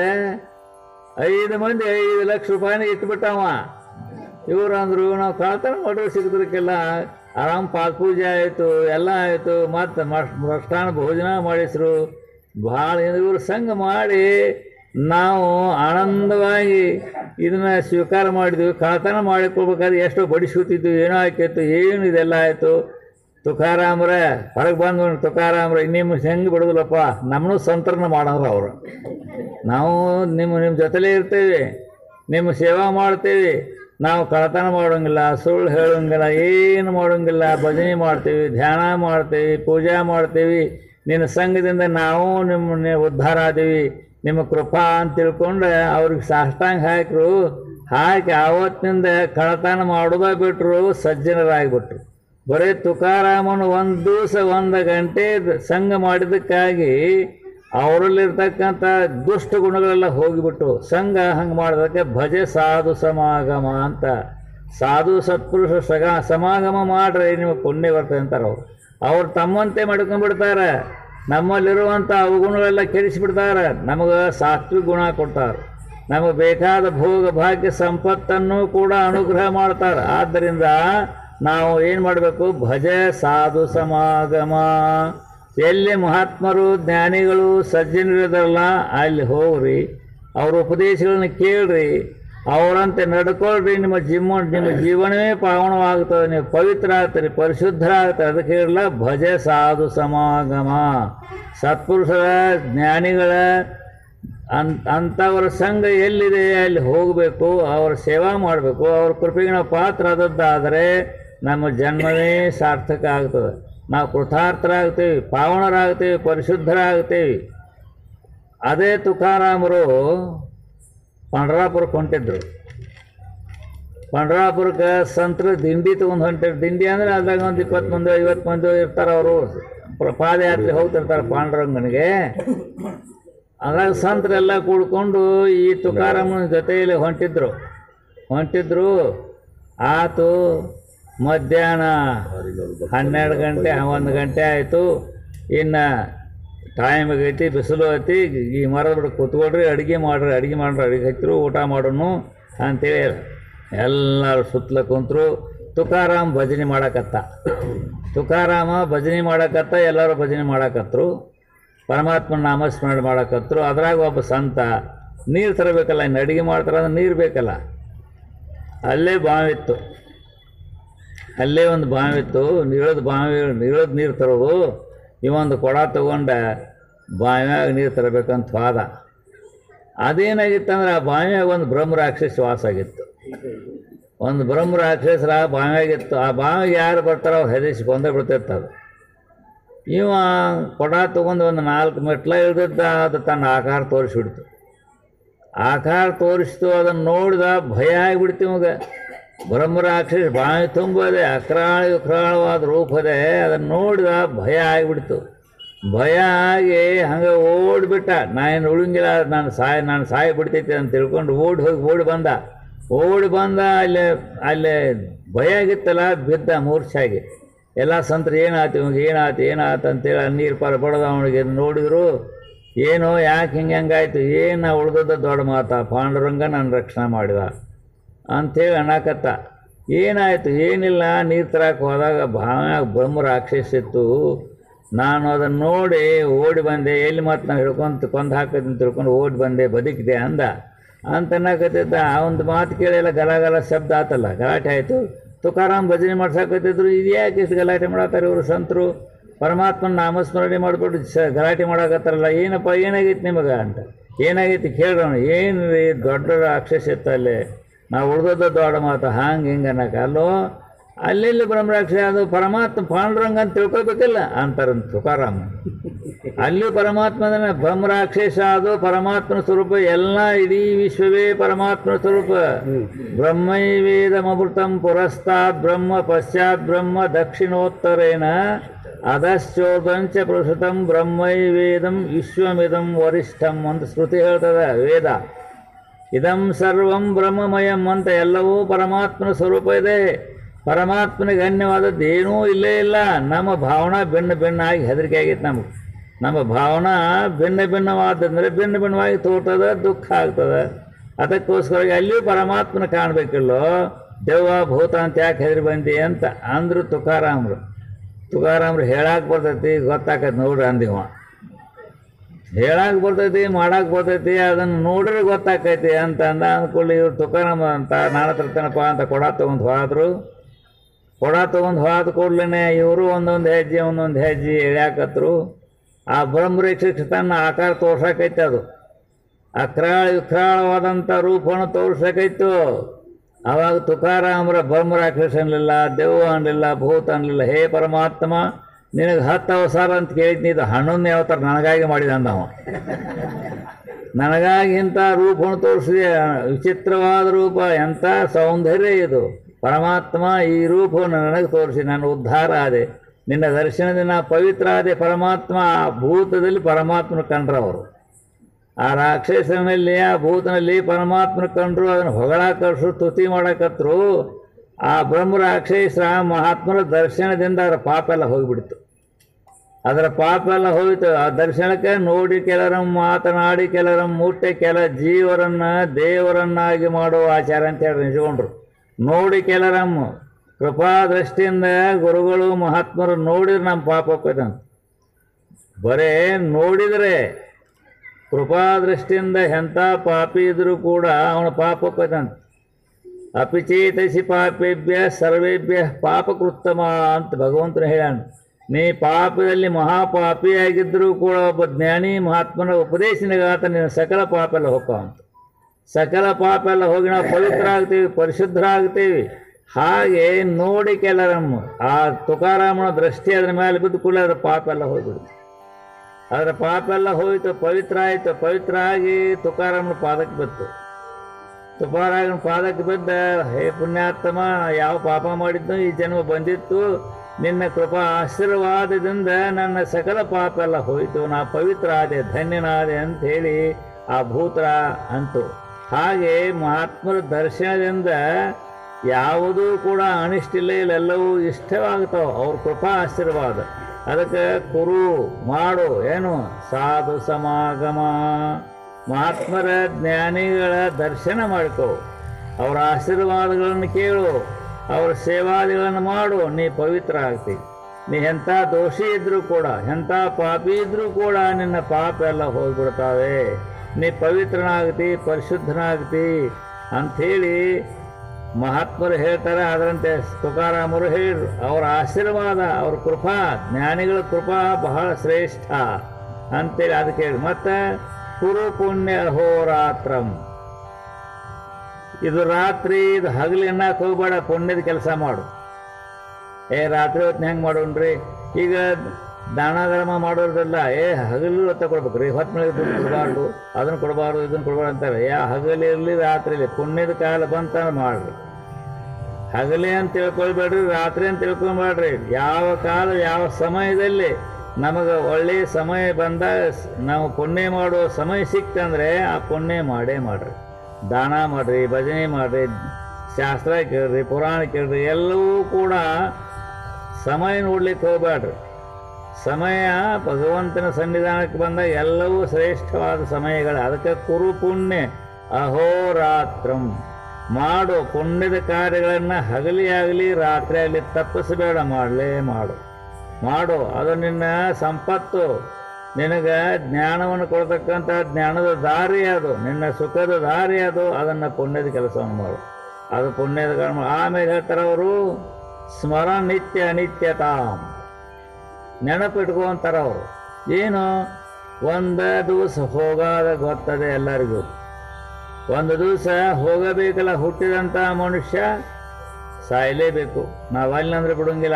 Speaker 1: ಐದು ಮಂದಿ ಐದು ಲಕ್ಷ ರೂಪಾಯಿನ ಇಟ್ಬಿಟ್ಟವ ಇವ್ರು ಅಂದರು ನಾವು ಕಳ್ತನ ಮಾಡೋರು ಸಿಗದ್ರಕ್ಕೆಲ್ಲ ಆರಾಮ್ ಪಾದ ಪೂಜೆ ಆಯಿತು ಎಲ್ಲ ಆಯಿತು ಮತ್ತು ಮಷ್ಟಾನ ಭೋಜನ ಮಾಡಿಸ್ರು ಭಾಳ ಇವರು ಸಂಘ ಮಾಡಿ ನಾವು ಆನಂದವಾಗಿ ಇದನ್ನ ಸ್ವೀಕಾರ ಮಾಡಿದ್ವಿ ಕಳ್ತನ ಮಾಡಿಕೊಳ್ಬೇಕಾದ್ರೆ ಎಷ್ಟೋ ಬಡಿಸ್ಕೊತಿದ್ವಿ ಏನೋ ಆಯ್ತಿತ್ತು ಏನು ಇದೆಲ್ಲ ಆಯಿತು ತುಕಾರಾಮ್ರ ಹೊರಗೆ ಬಂದು ತುಕಾರಾಮ್ರ ನಿಮ್ಮ ಹೆಂಗೆ ಬಿಡೋದಿಲ್ಲಪ್ಪ ನಮ್ಮನ್ನು ಸಂತರ್ನ ಮಾಡೋರು ಅವರು ನಾವು ನಿಮ್ಮ ನಿಮ್ಮ ಜೊತೆಲೇ ಇರ್ತೇವೆ ನಿಮ್ಮ ಸೇವಾ ಮಾಡ್ತೇವೆ ನಾವು ಕಳತನ ಮಾಡೋಂಗಿಲ್ಲ ಸುಳ್ಳು ಹೇಳೋಂಗಿಲ್ಲ ಏನು ಮಾಡೋಂಗಿಲ್ಲ ಭಜನೆ ಮಾಡ್ತೀವಿ ಧ್ಯಾನ ಮಾಡ್ತೀವಿ ಪೂಜಾ ಮಾಡ್ತೀವಿ ನಿನ್ನ ಸಂಘದಿಂದ ನಾವು ನಿಮ್ಮ ಉದ್ಧಾರ ಆದೀವಿ ನಿಮ್ಮ ಕೃಪಾ ಅಂತ ತಿಳ್ಕೊಂಡು ಅವ್ರಿಗೆ ಸಾಷ್ಟಾಂಗ ಹಾಕಿರು ಹಾಕಿ ಆವತ್ತಿನಿಂದ ಕಳತನ ಮಾಡೋದ ಬಿಟ್ಟರು ಸಜ್ಜನರಾಗಿಬಿಟ್ರು ಬರೀ ತುಕಾರಾಮನು ಒಂದು ದಿವಸ ಒಂದು ಗಂಟೆ ಸಂಘ ಮಾಡಿದ್ದಕ್ಕಾಗಿ ಅವರಲ್ಲಿರ್ತಕ್ಕಂಥ ದುಷ್ಟ ಗುಣಗಳೆಲ್ಲ ಹೋಗಿಬಿಟ್ಟು ಸಂಘ ಹಂಗೆ ಮಾಡೋದಕ್ಕೆ ಭಜೆ ಸಾಧು ಸಮಾಗಮ ಅಂತ ಸಾಧು ಸತ್ಪುರುಷ ಸಗ ಸಮಾಗಮ ಮಾಡ್ರಿ ನಿಮಗೆ ಪುಣ್ಯ ಬರ್ತದೆ ಅಂತಾರೆ ಅವ್ರು ಅವ್ರು ತಮ್ಮಂತೆ ಮಾಡ್ಕೊಂಡ್ಬಿಡ್ತಾರೆ ನಮ್ಮಲ್ಲಿರುವಂಥ ಅವಗುಣಗಳೆಲ್ಲ ಕೆಡಿಸಿಬಿಡ್ತಾರೆ ನಮಗೆ ಸಾತ್ವಿಕ ಗುಣ ಕೊಡ್ತಾರೆ ನಮಗೆ ಬೇಕಾದ ಭೋಗ ಭಾಗ್ಯ ಸಂಪತ್ತನ್ನು ಕೂಡ ಅನುಗ್ರಹ ಮಾಡ್ತಾರೆ ಆದ್ದರಿಂದ ನಾವು ಏನು ಮಾಡಬೇಕು ಭಜೆ ಸಾಧು ಸಮಾಗಮ ಎಲ್ಲಿ ಮಹಾತ್ಮರು ಜ್ಞಾನಿಗಳು ಸಜ್ಜನರಿದಾರಲ್ಲ ಅಲ್ಲಿ ಹೋಗ್ರಿ ಅವ್ರ ಉಪದೇಶಗಳನ್ನ ಕೇಳ್ರಿ ಅವರಂತೆ ನಡ್ಕೊಳ್ರಿ ನಿಮ್ಮ ಜೀವ ನಿಮ್ಮ ಜೀವನವೇ ಪಾವನವಾಗ್ತದೆ ನೀವು ಪವಿತ್ರ ಆಗ್ತೀರಿ ಪರಿಶುದ್ಧ ಆಗ್ತಾರೆ ಅದಕ್ಕೆ ಹೇಳಲ್ಲ ಭಜೆ ಸಾಧು ಸಮಾಗಮ ಸತ್ಪುರುಷರ ಜ್ಞಾನಿಗಳ ಅನ್ ಅಂಥವರ ಸಂಘ ಎಲ್ಲಿದೆ ಅಲ್ಲಿ ಹೋಗಬೇಕು ಅವರ ಸೇವಾ ಮಾಡಬೇಕು ಅವ್ರ ಕೃಪೆಗೆ ನಾವು ಪಾತ್ರ ಆದದ್ದಾದರೆ ನಮ್ಮ ಜನ್ಮವೇ ಸಾರ್ಥಕ ಆಗ್ತದೆ ನಾವು ಕೃತಾರ್ಥರಾಗ್ತೇವೆ ಪಾವನರಾಗ್ತೇವೆ ಪರಿಶುದ್ಧರಾಗ್ತೇವೆ ಅದೇ ತುಕಾರಾಮರು ಪಂಡ್ರಾಪುರಕ್ಕೆ ಹೊಂಟಿದ್ರು ಪಂಡ್ರಾಪುರಕ್ಕೆ ಸಂತರ ದಿಂಡಿ ತೊಗೊಂಡು ಹೊಂಟಿದ್ರು ದಿಂಡಿ ಅಂದರೆ ಅದಾಗ ಒಂದು ಇಪ್ಪತ್ತು ಮಂದಿ ಐವತ್ತು ಮಂದಿ ಇರ್ತಾರೆ ಅವರು ಪಾದಯಾತ್ರೆ ಹೋಗ್ತಿರ್ತಾರೆ ಪಾಂಡುರಂಗನಿಗೆ ಅದ್ರಾಗ ಸಂತರೆಲ್ಲ ಕೂಡ್ಕೊಂಡು ಈ ತುಕಾರಾಮನ ಜೊತೆಯಲ್ಲಿ ಹೊಂಟಿದ್ರು ಹೊಂಟಿದ್ರು ಆತು ಮಧ್ಯಾಹ್ನ ಹನ್ನೆರಡು ಗಂಟೆ ಒಂದು ಗಂಟೆ ಆಯಿತು ಇನ್ನು ಟೈಮ್ ಆಗೈತಿ ಬಿಸಿಲು ಐತಿ ಈ ಮರದ ಬಿಟ್ಟು ಕೂತ್ಕೊಳ್ರಿ ಅಡುಗೆ ಮಾಡ್ರಿ ಅಡುಗೆ ಮಾಡ್ರಿ ಅಡುಗೆ ಹಚ್ಚಿರು ಊಟ ಮಾಡೋನು ಅಂತೇಳಿ ಎಲ್ಲರೂ ಸುತ್ತಲ ಕುಂತರು ತುಕಾರಾಮ್ ಭಜನೆ ಮಾಡಕತ್ತ ತುಕಾರಾಮ ಭಜನೆ ಮಾಡಕತ್ತ ಎಲ್ಲರೂ ಭಜನೆ ಮಾಡಕತ್ರು ಪರಮಾತ್ಮನ ನಾಮಸ್ಮರಣೆ ಮಾಡಕತ್ರು ಅದ್ರಾಗ ಒಬ್ಬ ಸಂತ ನೀರು ತರಬೇಕಲ್ಲ ಇನ್ನು ಅಡುಗೆ ಮಾಡ್ತಾರೆ ಅಂದ್ರೆ ನೀರು ಬೇಕಲ್ಲ ಅಲ್ಲೇ ಬಾವಿತ್ತು ಅಲ್ಲೇ ಒಂದು ಬಾವಿತ್ತು ಇಳಿದು ಬಾವಿ ಇಳಿದು ನೀರು ತರೋದು ಇವೊಂದು ಕೊಡ ತಗೊಂಡ ಬಾವಿಯಾಗ ನೀರು ತರಬೇಕಂತ ವಾದ ಅದೇನಾಗಿತ್ತಂದ್ರೆ ಆ ಬಾವಿಯಾಗ ಒಂದು ಬ್ರಹ್ಮ ರಾಕ್ಷಸ ವಾಸ ಆಗಿತ್ತು ಒಂದು ಬ್ರಹ್ಮ ರಾಕ್ಷಸರ ಬಾವಿಯಾಗಿತ್ತು ಆ ಬಾವಿಗೆ ಯಾರು ಬರ್ತಾರೋ ಅವ್ರು ಹೆದರಿಸಿ ಕೊಂದೇ ಬಿಡ್ತಿತ್ತು ಅದು ಇವ ಕೊಡ ತಗೊಂಡು ಒಂದು ನಾಲ್ಕು ಮೆಟ್ಲ ಇಳಿದಿದ್ದ ಅದು ತನ್ನ ಆಕಾರ ತೋರಿಸ್ಬಿಡ್ತು ಆಕಾರ ತೋರಿಸ್ತು ಅದನ್ನು ನೋಡಿದ ಭಯ ಆಗಿಬಿಡ್ತು ಇವಾಗ ಬ್ರಹ್ಮರಾಕ್ಷಸ ಬಾಯಿ ತುಂಬದೆ ಅಕ್ರಾಳ ವಿಕ್ರಾಳವಾದ ರೂಪದೆ ಅದನ್ನು ನೋಡಿದ ಭಯ ಆಗಿಬಿಡ್ತು ಭಯ ಆಗಿ ಹಂಗೆ ಓಡಿಬಿಟ್ಟ ನಾನು ಉಳಿಂಗಿಲ್ಲ ನಾನು ಸಾಯ್ ನಾನು ಸಾಯಿ ಬಿಡ್ತೈತೆ ಅಂತ ತಿಳ್ಕೊಂಡು ಓಡಿ ಹೋಗಿ ಓಡಿ ಬಂದ ಓಡಿ ಬಂದ ಅಲ್ಲಿ ಅಲ್ಲಿ ಭಯ ಆಗಿತ್ತಲ್ಲ ಬಿದ್ದ ಮೂರ್ಛಾಗಿ ಎಲ್ಲ ಸಂತರು ಏನಾಯ್ತು ಇವಾಗ ಏನಾಯ್ತು ಏನಾಯ್ತು ಅಂತೇಳಿ ನೀರು ಪಾರ ಬಡದ ಅವನಿಗೆ ನೋಡಿದ್ರು ಏನೋ ಯಾಕೆ ಹಿಂಗೆ ಹಂಗಾಯ್ತು ಏನು ಉಳ್ದದ ದೊಡ್ಡ ಮಾತ ಪಾಂಡುರಂಗ ನನ್ನ ರಕ್ಷಣೆ ಮಾಡಿದ ಅಂಥೇಳಿ ಅನ್ನಕತ್ತ ಏನಾಯಿತು ಏನಿಲ್ಲ ನೀರು ತರಕ್ಕೆ ಹೋದಾಗ ಭಾವ್ಯಾಗ ಬ್ರಹ್ಮ ರಾಕ್ಷಸಿತ್ತು ನಾನು ಅದನ್ನು ನೋಡಿ ಓಡಿ ಬಂದೆ ಎಲ್ಲಿ ಮತ್ತೆ ನಾವು ಹಿಡ್ಕೊಂತ ಕೊಂದು ಹಾಕದಂತ ತಿಳ್ಕೊಂಡು ಓಡಿ ಬಂದೆ ಬದುಕಿದೆ ಅಂದ ಅಂತ ಅನ್ನಕತ್ತಿದ್ದ ಆ ಒಂದು ಮಾತು ಕೇಳಿಲ್ಲ ಗಲಗಲ ಶಬ್ದ ಆತಲ್ಲ ಗಲಾಟೆ ಆಯಿತು ತುಕಾರಾಮ್ ಭಜನೆ ಮಾಡ್ಸಕತ್ತಿದ್ರು ಇದು ಯಾಕೆ ಇಷ್ಟು ಗಲಾಟೆ ಮಾಡತ್ತಾರೆ ಇವರು ಸಂತರು ಪರಮಾತ್ಮನ ನಾಮಸ್ಮರಣೆ ಮಾಡಿಬಿಟ್ಟು ಸ ಗಲಾಟೆ ಮಾಡಕತ್ತಾರಲ್ಲ ಏನಪ್ಪ ಏನಾಗೈತಿ ನಿಮಗೆ ಅಂತ ಏನಾಗೈತಿ ಕೇಳೋಣ ಏನು ರೀ ದೊಡ್ಡ ರಾಕ್ಷಸ ಇತ್ತು ಅಲ್ಲಿ ನಾವು ಉಳ್ದದ ದೊಡ್ಡ ಮಾತು ಹಂಗೆ ಹಿಂಗೆ ಅನ್ನಕ ಅಲ್ಲೋ ಅಲ್ಲೆಲ್ಲಿ ಬ್ರಹ್ಮರಾಕ್ಷಸ ಅದು ಪರಮಾತ್ಮ ಪಾಂಡುರಂಗ ಅಂತ ತಿಳ್ಕೊಬೇಕಿಲ್ಲ ಅಂತಾರೆ ತುಕಾರಾಮ ಅಲ್ಲಿ ಪರಮಾತ್ಮನ ಬ್ರಹ್ಮರಾಕ್ಷಸ ಅದು ಪರಮಾತ್ಮನ ಸ್ವರೂಪ ಎಲ್ಲ ಇಡೀ ವಿಶ್ವವೇ ಪರಮಾತ್ಮನ ಸ್ವರೂಪ ಬ್ರಹ್ಮೈವೇದಮೃತಂ ಪುರಸ್ತಾತ್ ಬ್ರಹ್ಮ ಪಶ್ಚಾತ್ ಬ್ರಹ್ಮ ದಕ್ಷಿಣೋತ್ತರೇಣ ಅಧಶ್ಚೋದಂಚ ಪ್ರಸುತಂ ಬ್ರಹ್ಮೈವೇದಂ ವಿಶ್ವಮಿದಂ ವರಿಷ್ಠಂ ಅಂತ ಶ್ರುತಿ ಹೇಳ್ತದೆ ವೇದ ಇದಂ ಸರ್ವಂ ಬ್ರಹ್ಮಮಯಂ ಅಂತ ಎಲ್ಲವೂ ಪರಮಾತ್ಮನ ಸ್ವರೂಪ ಇದೆ ಪರಮಾತ್ಮನಿಗೆ ಗಣ್ಯವಾದದ್ದು ಏನೂ ಇಲ್ಲೇ ಇಲ್ಲ ನಮ್ಮ ಭಾವನಾ ಭಿನ್ನ ಭಿನ್ನ ಆಗಿ ಹೆದರಿಕೆ ಆಗೈತೆ ನಮಗೆ ನಮ್ಮ ಭಾವನಾ ಭಿನ್ನ ಭಿನ್ನವಾದಂದರೆ ಭಿನ್ನ ಭಿನ್ನವಾಗಿ ತೋರ್ತದ ದುಃಖ ಆಗ್ತದೆ ಅದಕ್ಕೋಸ್ಕರ ಅಲ್ಲಿಯೂ ಪರಮಾತ್ಮನ ಕಾಣಬೇಕಿಲ್ಲೋ ದೆವ್ವ ಭೂತ ಅಂತ ಯಾಕೆ ಹೆದರಿ ಬಂದಿ ಅಂತ ಅಂದ್ರು ತುಕಾರಾಮ್ರು ತುಕಾರಾಮ್ರು ಹೇಳಕ್ಕೆ ಬರ್ತೈತಿ ಗೊತ್ತಾಕೈತಿ ನೋಡ್ರಿ ಅಂದಿವ ಹೇಳಕ್ಕೆ ಬರ್ತೈತಿ ಮಾಡಕ್ಕೆ ಬರ್ತೈತಿ ಅದನ್ನು ನೋಡ್ರೆ ಗೊತ್ತಾಕೈತಿ ಅಂತ ಅಂದ ಅಂದ್ಕೊಳ್ಳಿ ಇವ್ರು ತುಕಾರಾಮ ಅಂತ ನಾನು ತರ್ತೇನಪ್ಪ ಅಂತ ಕೊಡ ತೊಗೊಂಡು ಹೋದ್ರು ಕೊಡ ತೊಗೊಂಡು ಹೋದ ಕೂಡ್ಲೇ ಇವರು ಒಂದೊಂದು ಹೆಜ್ಜೆ ಒಂದೊಂದು ಹೆಜ್ಜೆ ಎಳ್ಯಾಕತ್ರು ಆ ಬ್ರಹ್ಮರೇಕ್ಷ ತನ್ನ ಆಕಾರ ತೋರ್ಸಕೈತೆ ಅದು ಅಕ್ರಾಳ ವಿಕ್ರಾಳವಾದಂಥ ರೂಪವನ್ನು ತೋರ್ಸಕೈತು ಅವಾಗ ತುಕಾರಾಮರ ಬ್ರಹ್ಮ ರಾಕ್ಷಸ ಅನ್ಲಿಲ್ಲ ದೆವ್ವ ಅನ್ಲಿಲ್ಲ ಭೂತ ಅನ್ಲಿಲ್ಲ ಹೇ ಪರಮಾತ್ಮ ನಿನಗೆ ಹತ್ತು ಅವತಾರ ಅಂತ ಕೇಳಿದ್ನಿ ಇದು ಹನ್ನೊಂದನೇ ಅವತಾರ ನನಗಾಗಿ ಮಾಡಿದ ಅಂದವ ನನಗಾಗಿ ಇಂಥ ರೂಪವನ್ನು ತೋರಿಸಿದೆ ವಿಚಿತ್ರವಾದ ರೂಪ ಎಂಥ ಸೌಂದರ್ಯ ಇದು ಪರಮಾತ್ಮ ಈ ರೂಪವನ್ನು ನನಗೆ ತೋರಿಸಿ ನಾನು ಉದ್ಧಾರ ಆದೆ ನಿನ್ನ ದರ್ಶನದಿಂದ ಪವಿತ್ರ ಆದೆ ಪರಮಾತ್ಮ ಆ ಭೂತದಲ್ಲಿ ಪರಮಾತ್ಮನ ಕಂಡ್ರವರು ಆ ರಾಕ್ಷಸನಲ್ಲಿ ಆ ಭೂತನಲ್ಲಿ ಪರಮಾತ್ಮನ ಕಂಡ್ರು ಅದನ್ನು ಹೊಗಳಾಕರ್ಸು ಸ್ತುತಿ ಮಾಡಕತ್ರು ಆ ಬ್ರಹ್ಮ ರಾಕ್ಷಸ ಮಹಾತ್ಮನ ದರ್ಶನದಿಂದ ಅದರ ಪಾಪ ಎಲ್ಲ ಹೋಗಿಬಿಡ್ತು ಅದರ ಪಾಪ ಎಲ್ಲ ಹೋಯಿತು ಆ ದರ್ಶನಕ್ಕೆ ನೋಡಿ ಕೆಲರನ್ನು ಮಾತನಾಡಿ ಕೆಲರನ್ನು ಮುಟ್ಟೆ ಕೆಲ ಜೀವರನ್ನ ದೇವರನ್ನಾಗಿ ಮಾಡುವ ಆಚಾರ ಅಂತ ಹೇಳಿ ನಿಜಗೊಂಡ್ರು ನೋಡಿ ಕೆಲರಮ್ಮ ಕೃಪಾ ದೃಷ್ಟಿಯಿಂದ ಗುರುಗಳು ಮಹಾತ್ಮರು ನೋಡಿದ್ರೆ ನಮ್ಮ ಪಾಪ ಹೋಗ್ತೈತಂತ ಬರೇ ನೋಡಿದರೆ ಕೃಪಾ ದೃಷ್ಟಿಯಿಂದ ಎಂಥ ಪಾಪಿ ಇದ್ರೂ ಕೂಡ ಅವನ ಪಾಪ ಹೋಗ್ತೈತಂತ ಅಪಿಚೇತಸಿ ಪಾಪೇಭ್ಯ ಸರ್ವೇಭ್ಯ ಪಾಪಕೃತ್ತಮ ಅಂತ ಭಗವಂತನು ಹೇಳ್ಯಾನ ನೀ ಪಾಪದಲ್ಲಿ ಮಹಾಪಾಪಿಯಾಗಿದ್ದರೂ ಕೂಡ ಒಬ್ಬ ಜ್ಞಾನಿ ಮಹಾತ್ಮನ ಉಪದೇಶನಿಗಾತ ನಿನ್ನ ಸಕಲ ಪಾಪ ಎಲ್ಲ ಹೋಗ್ತಾವಂತ ಸಕಲ ಪಾಪ ಎಲ್ಲ ಹೋಗಿ ನಾವು ಪವಿತ್ರ ಆಗ್ತೀವಿ ಪರಿಶುದ್ಧರ ಆಗ್ತೀವಿ ಹಾಗೆ ನೋಡಿ ಕೆಲರಮ್ಮ ಆ ತುಕಾರಾಮನ ದೃಷ್ಟಿ ಅದರ ಮೇಲೆ ಬಿದ್ದು ಕೂಡಲೇ ಅದರ ಪಾಪ ಎಲ್ಲ ಹೋಗ್ಬಿಡುತ್ತೆ ಅದರ ಪಾಪ ಎಲ್ಲ ಹೋಯಿತು ಪವಿತ್ರ ಆಯಿತು ಪವಿತ್ರ ಆಗಿ ತುಕಾರಾಮನ ಪಾದಕ್ಕೆ ಬಿತ್ತು ತುಕಾರಾಮನ ಪಾದಕ್ಕೆ ಬಿದ್ದ ಹೇ ಪುಣ್ಯಾತ್ಮ ಯಾವ ಪಾಪ ಮಾಡಿದ್ನು ಈ ಜನ್ಮ ಬಂದಿತ್ತು ನಿನ್ನ ಕೃಪಾ ಆಶೀರ್ವಾದದಿಂದ ನನ್ನ ಸಕಲ ಪಾಪ ಎಲ್ಲ ಹೋಯಿತು ನಾ ಪವಿತ್ರ ಆದೆ ಧನ್ಯನಾದೆ ಅಂತ ಹೇಳಿ ಆ ಭೂತರ ಅಂತು ಹಾಗೆ ಮಹಾತ್ಮರ ದರ್ಶನದಿಂದ ಯಾವುದೂ ಕೂಡ ಅನಿಷ್ಟಿಲ್ಲ ಇಲ್ಲೆಲ್ಲವೂ ಇಷ್ಟವಾಗ್ತಾವೆ ಅವ್ರ ಕೃಪಾ ಆಶೀರ್ವಾದ ಅದಕ್ಕೆ ಕುರು ಮಾಡು ಏನು ಸಾಧು ಸಮಾಗಮ ಮಹಾತ್ಮರ ಜ್ಞಾನಿಗಳ ದರ್ಶನ ಮಾಡ್ಕೋ ಅವರ ಆಶೀರ್ವಾದಗಳನ್ನು ಕೇಳು ಅವರ ಸೇವಾದಿಗಳನ್ನು ಮಾಡು ನೀ ಪವಿತ್ರ ಆಗ್ತಿ ನೀ ಎಂಥ ದೋಷಿ ಇದ್ರೂ ಕೂಡ ಎಂಥ ಪಾಪಿ ಇದ್ರೂ ಕೂಡ ನಿನ್ನ ಪಾಪ ಎಲ್ಲ ಹೋಗ್ಬಿಡ್ತಾವೆ ನೀ ಪವಿತ್ರನಾಗ್ತಿ ಪರಿಶುದ್ಧನಾಗ್ತಿ ಅಂಥೇಳಿ ಮಹಾತ್ಮರು ಹೇಳ್ತಾರೆ ಅದರಂತೆ ತುಕಾರಾಮರು ಹೇಳಿದ್ರು ಅವರ ಆಶೀರ್ವಾದ ಅವ್ರ ಕೃಪಾ ಜ್ಞಾನಿಗಳ ಕೃಪಾ ಬಹಳ ಶ್ರೇಷ್ಠ ಅಂತೇಳಿ ಅದಕ್ಕೆ ಹೇಳಿ ಮತ್ತು ಕುರು ಪುಣ್ಯ ಹೋರಾತ್ರಂ ಇದು ರಾತ್ರಿ ಇದು ಹಗಲು ಎನ್ನಕ್ಕೆ ಹೋಗ್ಬೇಡ ಪುಣ್ಯದ ಕೆಲಸ ಮಾಡು ಏ ರಾತ್ರಿ ಹೊತ್ತು ಹೆಂಗೆ ಮಾಡೋಣ್ರಿ ಈಗ ದಾನ ಧರ್ಮ ಮಾಡೋದ್ರಲ್ಲ ಏ ಹಗಲು ಹೊತ್ತ ಕೊಡ್ಬೇಕು ರೀ ಹೊತ್ತು ಮೇಲೆ ದುಡ್ಡು ಕೊಡಬಾರ್ದು ಅದನ್ನು ಕೊಡಬಾರ್ದು ಇದನ್ನು ಕೊಡಬಾರ್ದು ಅಂತಾರೆ ಯಾ ಹಗಲಿರಲಿ ರಾತ್ರಿ ಇರಲಿ ಪುಣ್ಯದ ಕಾಲ ಬಂತ ಮಾಡ್ರಿ ಹಗಲೇ ಅಂತ ತಿಳ್ಕೊಳ್ಬೇಡ್ರಿ ರಾತ್ರಿ ಅಂತ ತಿಳ್ಕೊಬೇಡ್ರಿ ಯಾವ ಕಾಲ ಯಾವ ಸಮಯದಲ್ಲಿ ನಮಗೆ ಒಳ್ಳೆಯ ಸಮಯ ಬಂದಾಗ ಸ್- ನಾವು ಪುಣ್ಯ ಮಾಡುವ ಸಮಯ ಸಿಕ್ತಂದ್ರೆ ಆ ಪುಣ್ಯ ಮಾಡೇ ಮಾಡ್ರಿ ದಾನ ಮಾಡ್ರಿ ಭಜನೆ ಮಾಡ್ರಿ ಶಾಸ್ತ್ರ ಕೇಳ್ರಿ ಪುರಾಣ ಕೇಳ್ರಿ ಎಲ್ಲವೂ ಕೂಡ ಸಮಯ ನೋಡ್ಲಿಕ್ಕೆ ಹೋಗ್ಬೇಡ್ರಿ ಸಮಯ ಭಗವಂತನ ಸನ್ನಿಧಾನಕ್ಕೆ ಬಂದಾಗ ಎಲ್ಲವೂ ಶ್ರೇಷ್ಠವಾದ ಸಮಯಗಳು ಅದಕ್ಕೆ ಕುರು ಪುಣ್ಯ ಅಹೋರಾತ್ರಂ ಮಾಡು ಪುಣ್ಯದ ಕಾರ್ಯಗಳನ್ನು ಹಗಲಿ ಆಗಲಿ ರಾತ್ರಿ ಆಗಲಿ ತಪ್ಪಿಸಬೇಡ ಮಾಡಲೇ ಮಾಡು ಮಾಡು ಅದು ನಿನ್ನ ಸಂಪತ್ತು ನಿನಗೆ ಜ್ಞಾನವನ್ನು ಕೊಡ್ತಕ್ಕಂಥ ಜ್ಞಾನದ ದಾರಿ ಅದು ನಿನ್ನ ಸುಖದ ದಾರಿ ಅದು ಅದನ್ನು ಪುಣ್ಯದ ಕೆಲಸವನ್ನು ಮಾಡು ಅದು ಪುಣ್ಯದ ಕರ್ಮ ಆಮೇಲೆ ಹೇಳ್ತಾರೆ ಅವರು ಸ್ಮರ ನಿತ್ಯ ಅನಿತ್ಯತಾಂ ನೆನಪಿಟ್ಕೊ ಅಂತಾರೆ ಅವರು ಏನು ಒಂದು ದಿವಸ ಹೋಗಾದ ಗೊತ್ತದೆ ಎಲ್ಲರಿಗೂ ಒಂದು ದಿವಸ ಹೋಗಬೇಕಲ್ಲ ಹುಟ್ಟಿದಂಥ ಮನುಷ್ಯ ಸಾಯಲೇಬೇಕು ನಾವು ಅಲ್ಲಂದ್ರೆ ಬಿಡೋಂಗಿಲ್ಲ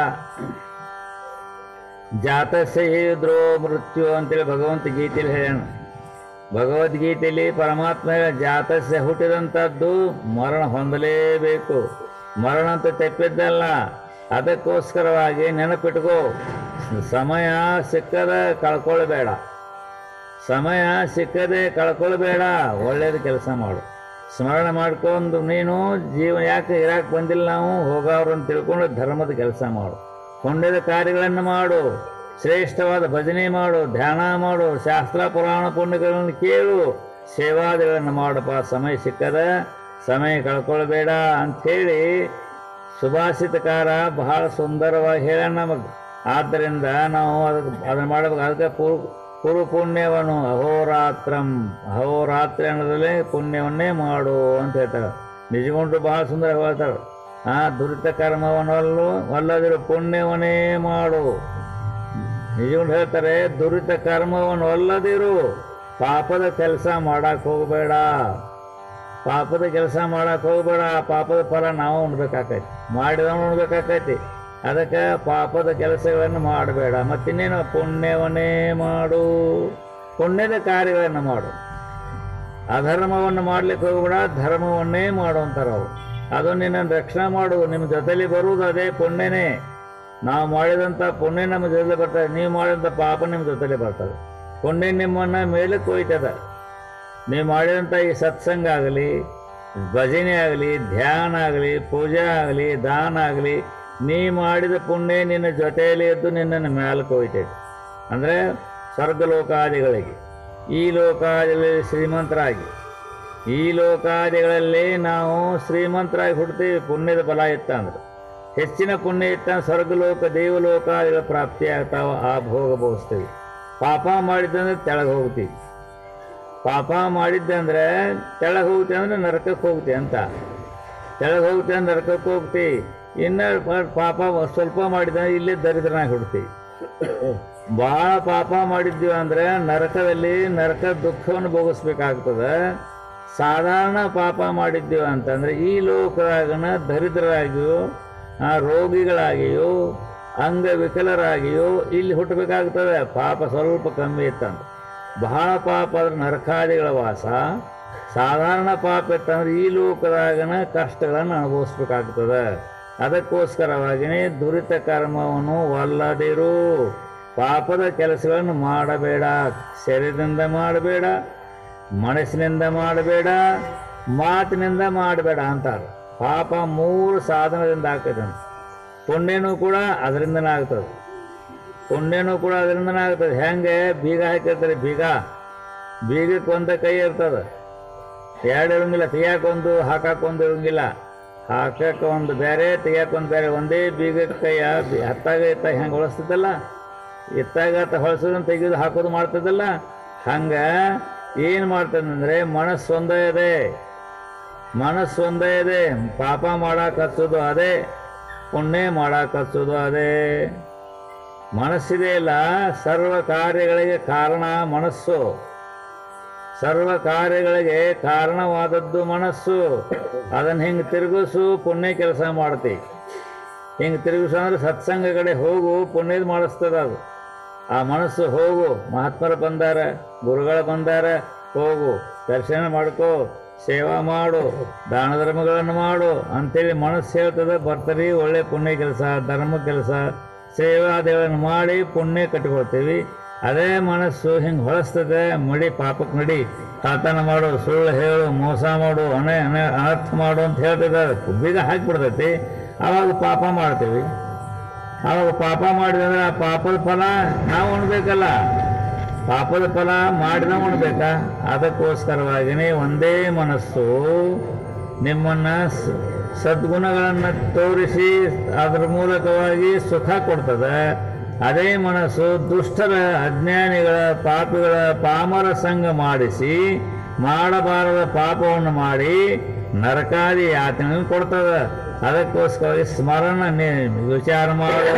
Speaker 1: ಜಾತಸ್ಯ ಹೇಳಿದ್ರೋ ಮೃತ್ಯು ಅಂತೇಳಿ ಭಗವಂತ ಗೀತೆಯಲ್ಲಿ ಹೇಳ್ಯಾನ ಭಗವದ್ಗೀತೆಯಲ್ಲಿ ಪರಮಾತ್ಮ ಜಾತಸ್ಯ ಹುಟ್ಟಿದಂಥದ್ದು ಮರಣ ಹೊಂದಲೇಬೇಕು ಮರಣ ಅಂತ ತೆಪ್ಪಿದ್ದಲ್ಲ ಅದಕ್ಕೋಸ್ಕರವಾಗಿ ನೆನಪಿಟ್ಕೋ ಸಮಯ ಸಿಕ್ಕದ ಕಳ್ಕೊಳ್ಬೇಡ ಸಮಯ ಸಿಕ್ಕದೆ ಕಳ್ಕೊಳ್ಬೇಡ ಒಳ್ಳೇದು ಕೆಲಸ ಮಾಡು ಸ್ಮರಣೆ ಮಾಡ್ಕೊಂಡು ನೀನು ಜೀವ ಯಾಕೆ ಇರಾಕ್ ಬಂದಿಲ್ಲ ನಾವು ಹೋಗೋರು ಅಂತ ತಿಳ್ಕೊಂಡು ಧರ್ಮದ ಕೆಲಸ ಮಾಡು ಪುಣ್ಯದ ಕಾರ್ಯಗಳನ್ನು ಮಾಡು ಶ್ರೇಷ್ಠವಾದ ಭಜನೆ ಮಾಡು ಧ್ಯಾನ ಮಾಡು ಶಾಸ್ತ್ರ ಪುರಾಣ ಪುಣ್ಯಗಳನ್ನು ಕೇಳು ಸೇವಾದಿಗಳನ್ನು ಮಾಡಪ್ಪ ಸಮಯ ಸಿಕ್ಕದ ಸಮಯ ಕಳ್ಕೊಳ್ಬೇಡ ಅಂಥೇಳಿ ಸುಭಾಷಿತಕಾರ ಬಹಳ ಸುಂದರವಾಗಿ ಹೇಳ ನಮಗೆ ಆದ್ದರಿಂದ ನಾವು ಅದಕ್ಕೆ ಅದನ್ನು ಮಾಡಬೇಕು ಅದಕ್ಕೆ ಪೂರ್ವ ಪೂರ್ವ ಪುಣ್ಯವನ್ನು ಅಹೋರಾತ್ರಂ ಅಹೋರಾತ್ರಿ ಅನ್ನೋದಲ್ಲೇ ಪುಣ್ಯವನ್ನೇ ಮಾಡು ಅಂತ ಹೇಳ್ತಾರೆ ನಿಜಗೊಂಡ್ರು ಬಹಳ ಸುಂದರ ಹೇಳ್ತಾರೆ ಆ ದುರಿತ ಕರ್ಮವನ್ನಲ್ಲೂ ಅಲ್ಲದಿರೋ ಪುಣ್ಯವನ್ನೇ ಮಾಡು ನಿಜಗೊಂಡು ಹೇಳ್ತಾರೆ ದುರಿತ ಕರ್ಮವನ್ನು ಅಲ್ಲದಿರು ಪಾಪದ ಕೆಲಸ ಮಾಡಕ್ಕೆ ಹೋಗಬೇಡ ಪಾಪದ ಕೆಲಸ ಮಾಡಕ್ಕೆ ಹೋಗಬೇಡ ಆ ಪಾಪದ ಫಲ ನಾವು ಉಣ್ಬೇಕಾಕೈತಿ ಮಾಡಿದವನು ಉಣ್ಬೇಕಾಕೈತಿ ಅದಕ್ಕೆ ಪಾಪದ ಕೆಲಸಗಳನ್ನು ಮಾಡಬೇಡ ಮತ್ತಿನ್ನೇನು ಪುಣ್ಯವನ್ನೇ ಮಾಡು ಪುಣ್ಯದ ಕಾರ್ಯಗಳನ್ನು ಮಾಡು ಅಧರ್ಮವನ್ನು ಮಾಡ್ಲಿಕ್ಕೆ ಹೋಗ್ಬೇಡ ಧರ್ಮವನ್ನೇ ಮಾಡು ಅಂತಾರೆ ಅವರು ಅದು ನಿನ್ನನ್ನು ರಕ್ಷಣೆ ಮಾಡು ನಿಮ್ಮ ಜೊತೆಲಿ ಬರುವುದು ಅದೇ ಪುಣ್ಯನೇ ನಾವು ಮಾಡಿದಂಥ ಪುಣ್ಯ ನಮ್ಮ ಜೊತೆ ಬರ್ತದೆ ನೀವು ಮಾಡಿದಂಥ ಪಾಪ ನಿಮ್ಮ ಜೊತೆಲಿ ಬರ್ತದೆ ಪುಣ್ಯ ನಿಮ್ಮನ್ನು ಮೇಲಕ್ಕೆ ಹೋಯ್ತದ ನೀವು ಮಾಡಿದಂಥ ಈ ಸತ್ಸಂಗ ಆಗಲಿ ಭಜನೆ ಆಗಲಿ ಧ್ಯಾನ ಆಗಲಿ ಪೂಜೆ ಆಗಲಿ ದಾನ ಆಗಲಿ ನೀ ಮಾಡಿದ ಪುಣ್ಯ ನಿನ್ನ ಜೊತೆಯಲ್ಲಿ ಇದ್ದು ನಿನ್ನನ್ನು ಮೇಲಕ್ಕೆ ಹೋಯ್ತೈತೆ ಅಂದರೆ ಸ್ವರ್ಗಲೋಕಾದಿಗಳಿಗೆ ಈ ಲೋಕಾದಿಗಳಲ್ಲಿ ಶ್ರೀಮಂತರಾಗಿ ಈ ಲೋಕಾದಿಗಳಲ್ಲಿ ನಾವು ಶ್ರೀಮಂತರಾಗಿ ಹುಡ್ತೀವಿ ಪುಣ್ಯದ ಬಲ ಇತ್ತ ಅಂದ್ರೆ ಹೆಚ್ಚಿನ ಪುಣ್ಯ ಇತ್ತ ಸ್ವರ್ಗಲೋಕ ದೇವಲೋಕಾದಿಗಳ ಪ್ರಾಪ್ತಿ ಆಗ್ತಾವ ಆ ಭೋಗ ಭೋಗಿಸ್ತೀವಿ ಪಾಪ ಮಾಡಿದ್ದಂದ್ರೆ ತೆಳಗೆ ಹೋಗ್ತೀವಿ ಪಾಪ ಮಾಡಿದ್ದಂದ್ರೆ ತೆಳಗೆ ಹೋಗ್ತೀವಿ ಅಂದ್ರೆ ನರಕಕ್ಕೆ ಹೋಗ್ತೀವಿ ಅಂತ ಕೆಳಗೆ ಹೋಗ್ತೀವಿ ಅಂದ್ರೆ ನರಕಕ್ಕೆ ಹೋಗ್ತೀವಿ ಇನ್ನು ಪ- ಪಾಪ ಸ್ವಲ್ಪ ಮಾಡಿದ್ರೆ ಇಲ್ಲೇ ದರಿದ್ರನಾಗಿ ಹುಡ್ತೀವಿ ಭಾಳ ಪಾಪ ಮಾಡಿದ್ದೀವಿ ಅಂದ್ರೆ ನರಕದಲ್ಲಿ ನರಕ ದುಃಖವನ್ನು ಭೋಗಿಸ್ಬೇಕಾಗ್ತದೆ ಸಾಧಾರಣ ಪಾಪ ಮಾಡಿದ್ದೀವಿ ಅಂತಂದ್ರೆ ಈ ಲೋಕದಾಗನ ದರಿದ್ರರಾಗಿಯೋ ಆ, ರೋಗಿಗಳಾಗಿಯೋ ಅಂಗವಿಕಲರಾಗಿಯೋ ಇಲ್ಲಿ ಹುಟ್ಟಬೇಕಾಗ್ತದೆ ಪಾಪ ಸ್ವಲ್ಪ ಕಮ್ಮಿ ಇತ್ತಂತ ಬಹಳ ಪಾಪ ಆದ್ರೆ ನರಕಾದಿಗಳ ವಾಸ ಸಾಧಾರಣ ಪಾಪ ಇತ್ತಂದ್ರೆ ಈ ಲೋಕದಾಗನ ಕಷ್ಟಗಳನ್ನು ಅನುಭವಿಸ್ಬೇಕಾಗ್ತದೆ ಅದಕ್ಕೋಸ್ಕರವಾಗಿಯೇ ದುರಿತ ಕರ್ಮವನ್ನು ಒಲ್ಲದಿರು ಪಾಪದ ಕೆಲಸಗಳನ್ನು ಮಾಡಬೇಡ ಶರೀರದಿಂದ ಮಾಡಬೇಡ ಮನಸ್ಸಿನಿಂದ ಮಾಡಬೇಡ ಮಾತಿನಿಂದ ಮಾಡಬೇಡ ಅಂತಾರೆ ಪಾಪ ಮೂರು ಸಾಧನದಿಂದ ಆಗ್ತದೆ ಅಂತ ಪುಣ್ಯನೂ ಕೂಡ ಅದರಿಂದನೇ ಆಗ್ತದೆ ಪುಣ್ಯನೂ ಕೂಡ ಅದರಿಂದನೇ ಆಗ್ತದೆ ಹೆಂಗೆ ಬೀಗ ಹಾಕಿರ್ತಾರೆ ಬೀಗ ಬೀಗಕ್ಕೆ ಒಂದ ಕೈ ಇರ್ತದೆ ಎರಡು ಇರಂಗಿಲ್ಲ ತೆಗಿಯಾಕೊಂದು ಹಾಕಾಕೊಂದು ಇರಂಗಿಲ್ಲ ಹಾಕಕ್ಕೆ ಒಂದು ಬೇರೆ ತೆಗಿಯಾಕೊಂದು ಬೇರೆ ಒಂದೇ ಬೀಗಕ್ಕೆ ಕೈಯ ಬಿ- ಹತ್ತಾಗ ಇತ್ತಾಗ ಹೆಂಗೆ ಹೊಳಸ್ತದಲ್ಲ ಇತ್ತಾಗ ತ ಹೊಳಸೋದನ್ನ ತೆಗೆದು ಹಾಕೋದು ಮಾಡ್ತದಲ್ಲ ಹಂಗೆ ಏನು ಮಾಡ್ತದಂದ್ರೆ ಮನಸ್ಸು ಒಂದೇ ಇದೆ ಮನಸ್ಸು ಒಂದೇ ಇದೆ ಪಾಪ ಮಾಡಕ್ಕೆ ಹಚ್ಚೋದು ಅದೇ ಪುಣ್ಯ ಮಾಡಕ್ಕೆ ಹಚ್ಚೋದು ಅದೇ ಮನಸ್ಸಿದೆಯಲ್ಲ ಸರ್ವ ಕಾರ್ಯಗಳಿಗೆ ಕಾರಣ ಮನಸ್ಸು ಸರ್ವ ಕಾರ್ಯಗಳಿಗೆ ಕಾರಣವಾದದ್ದು ಮನಸ್ಸು ಅದನ್ನು ಹಿಂಗೆ ತಿರುಗಿಸು ಪುಣ್ಯ ಕೆಲಸ ಮಾಡ್ತಿ ಹಿಂಗೆ ತಿರುಗಿಸು ಅಂದ್ರೆ ಸತ್ಸಂಗ ಕಡೆ ಹೋಗು ಪುಣ್ಯದ ಮಾಡಿಸ್ತದ ಅದು ಆ ಮನಸ್ಸು ಹೋಗು ಮಹಾತ್ಮರು ಬಂದಾರ ಗುರುಗಳು ಬಂದಾರ ಹೋಗು ದರ್ಶನ ಮಾಡ್ಕೋ ಸೇವಾ ಮಾಡು ದಾನ ಧರ್ಮಗಳನ್ನು ಮಾಡು ಅಂತೇಳಿ ಮನಸ್ಸು ಹೇಳ್ತದೆ ಬರ್ತೀರಿ ಒಳ್ಳೆ ಪುಣ್ಯ ಕೆಲಸ ಧರ್ಮ ಕೆಲಸ ಸೇವಾದಿಗಳನ್ನು ಮಾಡಿ ಪುಣ್ಯ ಕಟ್ಕೊಳ್ತೀವಿ ಅದೇ ಮನಸ್ಸು ಹಿಂಗೆ ಹೊಳಸ್ತದೆ ಮಡಿ ಪಾಪಕ್ಕೆ ನಡಿ ತಾತನ ಮಾಡು ಸುಳ್ಳು ಹೇಳು ಮೋಸ ಮಾಡು ಅನೆ ಅನೆ ಅನರ್ಥ ಮಾಡು ಅಂತ ಹೇಳ್ತಿದ್ದ ಬೀಗ ಹಾಕಿಬಿಡ್ತೈತಿ ಆವಾಗ ಪಾಪ ಮಾಡ್ತೀವಿ ಆವಾಗ ಪಾಪ ಮಾಡಿದ್ರೆ ಆ ಪಾಪದ ಫಲ ನಾವು ಉಣ್ಬೇಕಲ್ಲ ಪಾಪದ ಫಲ ಮಾಡಿದ ಉಣ್ಬೇಕಾ ಅದಕ್ಕೋಸ್ಕರವಾಗಿಯೇ ಒಂದೇ ಮನಸ್ಸು ನಿಮ್ಮನ್ನು ಸ- ಸದ್ಗುಣಗಳನ್ನು ತೋರಿಸಿ ಅದರ ಮೂಲಕವಾಗಿ ಸುಖ ಕೊಡ್ತದೆ ಅದೇ ಮನಸ್ಸು ದುಷ್ಟರ ಅಜ್ಞಾನಿಗಳ ಪಾಪಿಗಳ ಪಾಮರ ಸಂಘ ಮಾಡಿಸಿ ಮಾಡಬಾರದ ಪಾಪವನ್ನು ಮಾಡಿ ನರಕಾದಿ ಯಾತನೆಯನ್ನು ಕೊಡ್ತದೆ ಅದಕ್ಕೋಸ್ಕರವಾಗಿ ಸ್ಮರಣ ನಿ- ವಿಚಾರ ಮಾಡು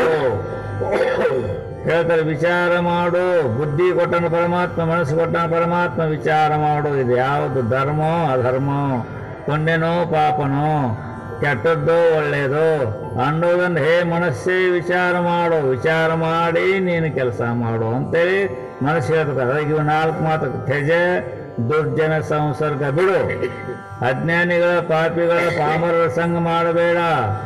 Speaker 1: ಹೇಳ್ತಾರೆ ವಿಚಾರ ಮಾಡು ಬುದ್ಧಿ ಕೊಟ್ಟನ ಪರಮಾತ್ಮ ಮನಸ್ಸು ಕೊಟ್ಟನ ಪರಮಾತ್ಮ ವಿಚಾರ ಮಾಡು ಇದು ಯಾವುದು ಧರ್ಮೋ ಅಧರ್ಮೋ ಪುಣ್ಯನೋ ಪಾಪನೋ ಕೆಟ್ಟದ್ದೋ ಒಳ್ಳೆಯದೋ ಅನ್ನೋದನ್ನು ಹೇ ಮನಸ್ಸೇ ವಿಚಾರ ಮಾಡು ವಿಚಾರ ಮಾಡಿ ನೀನು ಕೆಲಸ ಮಾಡು ಅಂತೇಳಿ ಮನಸ್ಸು ಹೇಳ್ತದೆ ಅದಕ್ಕೆ ಇವು ನಾಲ್ಕು ಮಾತು ತ್ಯಜ ದುರ್ಜನ ಸಂಸರ್ಗ ಬಿಡು ಅಜ್ಞಾನಿಗಳ ಪಾಪಿಗಳ ಪಾಮರರ ಸಂಘ ಮಾಡಬೇಡ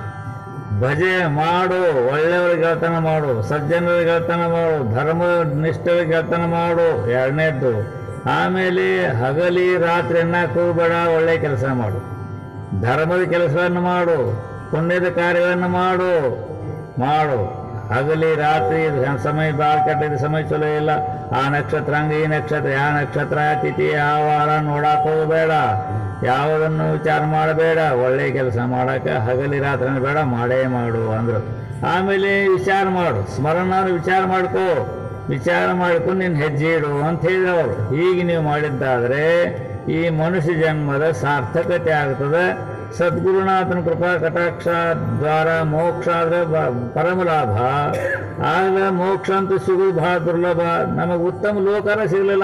Speaker 1: ಭಜೆ ಮಾಡು ಒಳ್ಳೆಯವ್ರ ಗೆಳತನ ಮಾಡು ಸಜ್ಜನರ ಗೆಳತನ ಮಾಡು ಧರ್ಮ ನಿಷ್ಠರ ಗೆಳತನ ಮಾಡು ಎರಡನೇದ್ದು ಆಮೇಲೆ ಹಗಲಿ ರಾತ್ರಿ ಎನ್ನಕ್ಕೆ ಹೋಗ್ಬೇಡ ಒಳ್ಳೆ ಕೆಲಸ ಮಾಡು ಧರ್ಮದ ಕೆಲಸವನ್ನು ಮಾಡು ಪುಣ್ಯದ ಕಾರ್ಯಗಳನ್ನು ಮಾಡು ಮಾಡು ಹಗಲಿ ರಾತ್ರಿ ಇದು ಸಮಯ ಭಾಳ ಕೆಟ್ಟದ ಸಮಯ ಚಲೋ ಇಲ್ಲ ಆ ನಕ್ಷತ್ರ ಹಂಗ ಈ ನಕ್ಷತ್ರ ಯಾವ ನಕ್ಷತ್ರ ತಿಥಿ ಯಾವ ವಾರ ನೋಡಕ್ ಹೋಗಬೇಡ ಯಾವುದನ್ನು ವಿಚಾರ ಮಾಡಬೇಡ ಒಳ್ಳೆ ಕೆಲಸ ಮಾಡಕ್ಕೆ ಹಗಲಿ ರಾತ್ರಿ ಬೇಡ ಮಾಡೇ ಮಾಡು ಅಂದ್ರು ಆಮೇಲೆ ವಿಚಾರ ಮಾಡು ಸ್ಮರಣ ವಿಚಾರ ಮಾಡ್ಕೋ ವಿಚಾರ ಮಾಡ್ಕೊಂಡು ನೀನು ಹೆಜ್ಜೆ ಇಡು ಅಂತ ಹೇಳಿದ್ರು ಅವರು ಹೀಗೆ ನೀವು ಮಾಡಿದ್ದಾದರೆ ಈ ಮನುಷ್ಯ ಜನ್ಮದ ಸಾರ್ಥಕತೆ ಆಗ್ತದೆ ಸದ್ಗುರುನಾಥನ ಕೃಪಾ ಕಟಾಕ್ಷ ದ್ವಾರ ಮೋಕ್ಷ ಆದರೆ ಬ- ಪರಮ ಲಾಭ ಆಗ ಮೋಕ್ಷ ಅಂತೂ ಸಿಗೋದು ಬಹಳ ದುರ್ಲಭ ನಮಗೆ ಉತ್ತಮ ಲೋಕರ ಸಿಗಲಿಲ್ಲ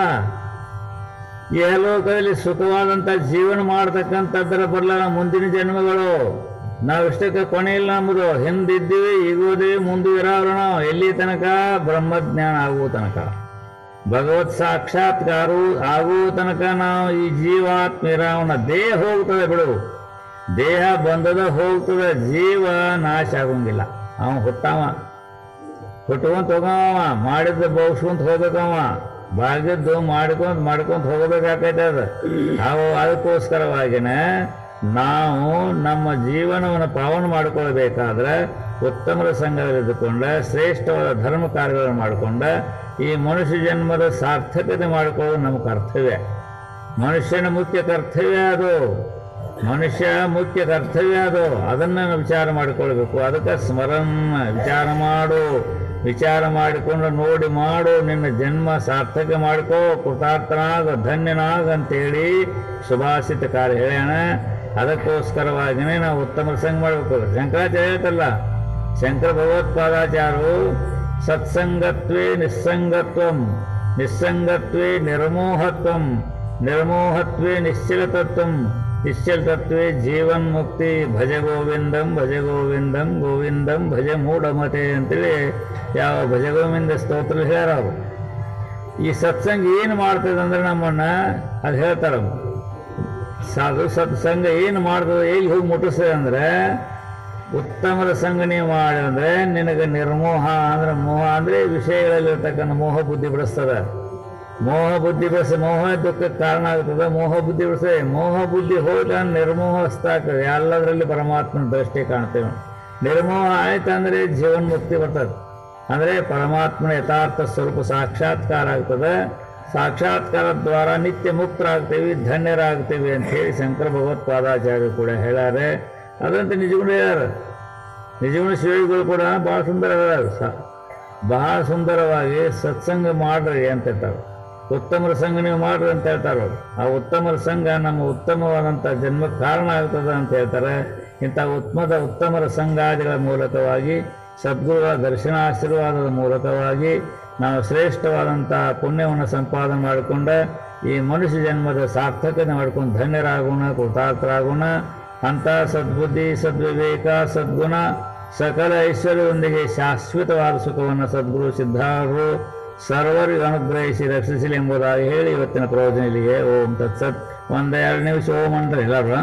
Speaker 1: ಲೋಕದಲ್ಲಿ ಸುಖವಾದಂಥ ಜೀವನ ಮಾಡ್ತಕ್ಕಂಥದ್ದರ ಬರಲ್ಲ ಮುಂದಿನ ಜನ್ಮಗಳು ನಾವಿಷ್ಟಕ್ಕೆ ಕೊನೆ ಇಲ್ಲ ನಮ್ಮದು ಹಿಂದಿದ್ದೀವಿ ಈಗೋದೀವಿ ಮುಂದೆ ಇರೋರು ನಾವು ಎಲ್ಲಿ ತನಕ ಬ್ರಹ್ಮಜ್ಞಾನ ಆಗುವ ತನಕ ಭಗವತ್ ಸಾಕ್ಷಾತ್ಕಾರು ಆಗುವ ತನಕ ನಾವು ಈ ಜೀವಾತ್ಮ ಇರೋವನ ದೇಹ ಹೋಗ್ತದೆ ಬಿಡು ದೇಹ ಬಂದದ ಹೋಗ್ತದೆ ಜೀವ ನಾಶ ಆಗೋಂಗಿಲ್ಲ ಅವ ಹುಟ್ಟಾವ ಹುಟ್ಕೊಂತ ಹೋಗವ ಮಾಡಿದ್ದು ಬಹುಸ್ಕೊಂತ ಹೋಗ್ಬೇಕವ ಬಾಗಿದ್ದು ಮಾಡ್ಕೊಂತ ಮಾಡ್ಕೊಂತ ಹೋಗಬೇಕಾಗೈತೆ ಅದು ಅವು ಅದಕ್ಕೋಸ್ಕರವಾಗಿನ ನಾವು ನಮ್ಮ ಜೀವನವನ್ನು ಪಾವನ ಮಾಡಿಕೊಳ್ಬೇಕಾದ್ರೆ ಉತ್ತಮರ ಸಂಘದಲ್ಲಿದ್ದುಕೊಂಡ ಶ್ರೇಷ್ಠವಾದ ಧರ್ಮ ಕಾರ್ಯಗಳನ್ನು ಮಾಡಿಕೊಂಡ ಈ ಮನುಷ್ಯ ಜನ್ಮದ ಸಾರ್ಥಕತೆ ಮಾಡಿಕೊಳ್ಳೋದು ನಮ್ಮ ಕರ್ತವ್ಯ ಮನುಷ್ಯನ ಮುಖ್ಯ ಕರ್ತವ್ಯ ಅದು ಮನುಷ್ಯ ಮುಖ್ಯ ಕರ್ತವ್ಯ ಅದು ಅದನ್ನು ನಾವು ವಿಚಾರ ಮಾಡಿಕೊಳ್ಬೇಕು ಅದಕ್ಕೆ ಸ್ಮರಣ ವಿಚಾರ ಮಾಡು ವಿಚಾರ ಮಾಡಿಕೊಂಡು ನೋಡಿ ಮಾಡು ನಿನ್ನ ಜನ್ಮ ಸಾರ್ಥಕ ಮಾಡ್ಕೋ ಕೃತಾರ್ಥನಾಗ ಧನ್ಯನಾಗ ಅಂತೇಳಿ ಸುಭಾಷಿತ ಕಾರ್ಯ ಹೇಳ್ಯಾಣ ಅದಕ್ಕೋಸ್ಕರವಾಗಿಯೇ ನಾವು ಉತ್ತಮ ಸಂಘ ಮಾಡಬೇಕು ಶಂಕರಾಚಾರ್ಯ ಹೇಳ್ತಲ್ಲ ಶಂಕರ ಭಗವತ್ಪಾದಾಚಾರ್ಯರು ಸತ್ಸಂಗತ್ವೇ ನಿಸ್ಸಂಗತ್ವಂ ನಿಸ್ಸಂಗತ್ವೇ ನಿರ್ಮೋಹತ್ವಂ ನಿರ್ಮೋಹತ್ವೇ ನಿಶ್ಚಲತತ್ವಂ ನಿಶ್ಚಲತತ್ವೇ ಜೀವನ್ ಮುಕ್ತಿ ಭಜ ಗೋವಿಂದಂ ಭಜ ಗೋವಿಂದಂ ಗೋವಿಂದಂ ಭಜ ಮೂಢಮತೆ ಅಂತೇಳಿ ಯಾವ ಭಜ ಗೋವಿಂದ ಸ್ತೋತ್ರ ಹೇಳ್ಯಾರ ಅವರು ಈ ಸತ್ಸಂಗ ಏನು ಮಾಡ್ತದೆ ಅಂದ್ರೆ ನಮ್ಮನ್ನ ಅದು ಹೇಳ್ತಾರೆ ಸಾಧು ಸತ್ಸಂಗ ಏನು ಮಾಡ್ತದೆ ಎಲ್ಲಿ ಹೋಗಿ ಮುಟ್ಟಿಸ್ತದೆ ಅಂದ್ರೆ ಉತ್ತಮರ ಸಂಘ ನೀವು ಮಾಡಿ ಅಂದ್ರೆ ನಿನಗೆ ನಿರ್ಮೋಹ ಅಂದ್ರೆ ಮೋಹ ಅಂದ್ರೆ ವಿಷಯಗಳಲ್ಲಿರ್ತಕ್ಕಂಥ ಮೋಹ ಬುದ್ಧಿ ಬಿಡಿಸ್ತದೆ ಮೋಹ ಬುದ್ಧಿ ಬಿಡಿಸ ಮೋಹ ದುಃಖಕ್ಕೆ ಕಾರಣ ಆಗ್ತದೆ ಮೋಹ ಬುದ್ಧಿ ಬಿಡಿಸ ಮೋಹ ಬುದ್ಧಿ ಹೋದ ನಿರ್ಮೋಹ ಆಗ್ತದೆ ಎಲ್ಲದರಲ್ಲಿ ಪರಮಾತ್ಮನ ದೃಷ್ಟಿ ಕಾಣ್ತೇವೆ ನಿರ್ಮೋಹ ಆಯ್ತು ಅಂದ್ರೆ ಜೀವನ್ ಮುಕ್ತಿ ಬರ್ತದೆ ಅಂದ್ರೆ ಪರಮಾತ್ಮನ ಯಥಾರ್ಥ ಸ್ವರೂಪ ಸಾಕ್ಷಾತ್ಕಾರ ಆಗ್ತದೆ ಸಾಕ್ಷಾತ್ಕಾರ ದ್ವಾರ ನಿತ್ಯ ಮುಕ್ತರಾಗ್ತೀವಿ ಧನ್ಯರಾಗ್ತೀವಿ ಅಂತ ಹೇಳಿ ಶಂಕರ ಭಗವತ್ಪಾದಾಚಾರ್ಯರು ಕೂಡ ಹೇಳ್ಯಾರೆ ಅದಂತೆ ನಿಜಗುಣ ಹೇಳ್ಯಾರ ನಿಜಗುಣ ಶಿವಗಳು ಕೂಡ ಭಾಳ ಸುಂದರ ಹೇಳ್ಯಾರ ಸ ಬಹಳ ಸುಂದರವಾಗಿ ಸತ್ಸಂಗ ಮಾಡ್ರಿ ಅಂತ ಹೇಳ್ತಾರೆ ಉತ್ತಮರ ಸಂಘ ನೀವು ಮಾಡ್ರಿ ಅಂತ ಹೇಳ್ತಾರೆ ಅವ್ರು ಆ ಉತ್ತಮರ ಸಂಘ ನಮ್ಮ ಉತ್ತಮವಾದಂಥ ಜನ್ಮಕ್ಕೆ ಕಾರಣ ಆಗ್ತದೆ ಅಂತ ಹೇಳ್ತಾರೆ ಇಂಥ ಉತ್ತಮದ ಉತ್ತಮರ ಸಂಘಾದಿಗಳ ಮೂಲಕವಾಗಿ ಸದ್ಗುರುಗಳ ದರ್ಶನ ಆಶೀರ್ವಾದದ ಮೂಲಕವಾಗಿ ನಾವು ಶ್ರೇಷ್ಠವಾದಂಥ ಪುಣ್ಯವನ್ನು ಸಂಪಾದನೆ ಮಾಡಿಕೊಂಡ ಈ ಮನುಷ್ಯ ಜನ್ಮದ ಸಾರ್ಥಕತೆ ಮಾಡ್ಕೊಂಡು ಧನ್ಯರಾಗೋಣ ಕೃತಾರ್ಥರಾಗೋಣ ಅಂಥ ಸದ್ಬುದ್ಧಿ ಸದ್ವಿವೇಕ ಸದ್ಗುಣ ಸಕಲ ಐಶ್ವರ್ಯದೊಂದಿಗೆ ಶಾಶ್ವತವಾದ ಸುಖವನ್ನು ಸದ್ಗುರು ಸಿದ್ಧಾರರು ಸರ್ವರಿಗೂ ಅನುಗ್ರಹಿಸಿ ರಕ್ಷಿಸಲಿ ಎಂಬುದಾಗಿ ಹೇಳಿ ಇವತ್ತಿನ ಪ್ರಯೋಜನ ಇಲ್ಲಿಗೆ ಓಂ ತತ್ಸತ್ ಒಂದು ಎರಡು ನಿಮಿಷ ಓಂ ಅಂದ್ರೆ ಎಲ್ಲರೂ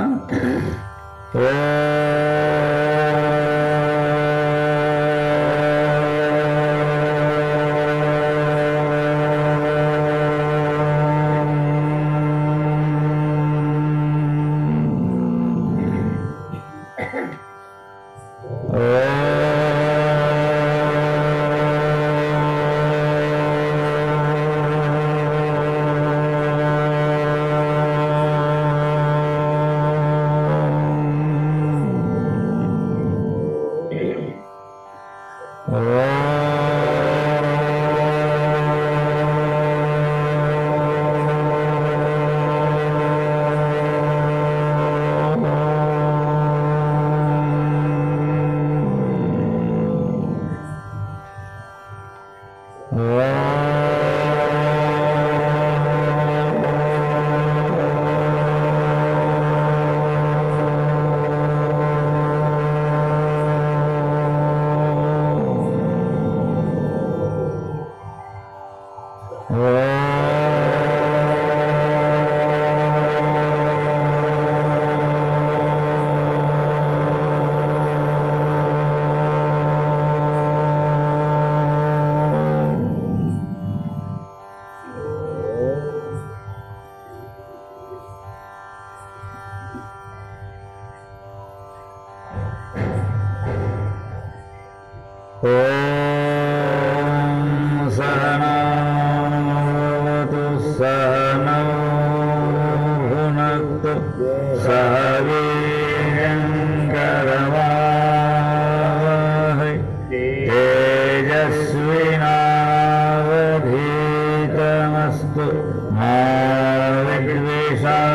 Speaker 1: ಸ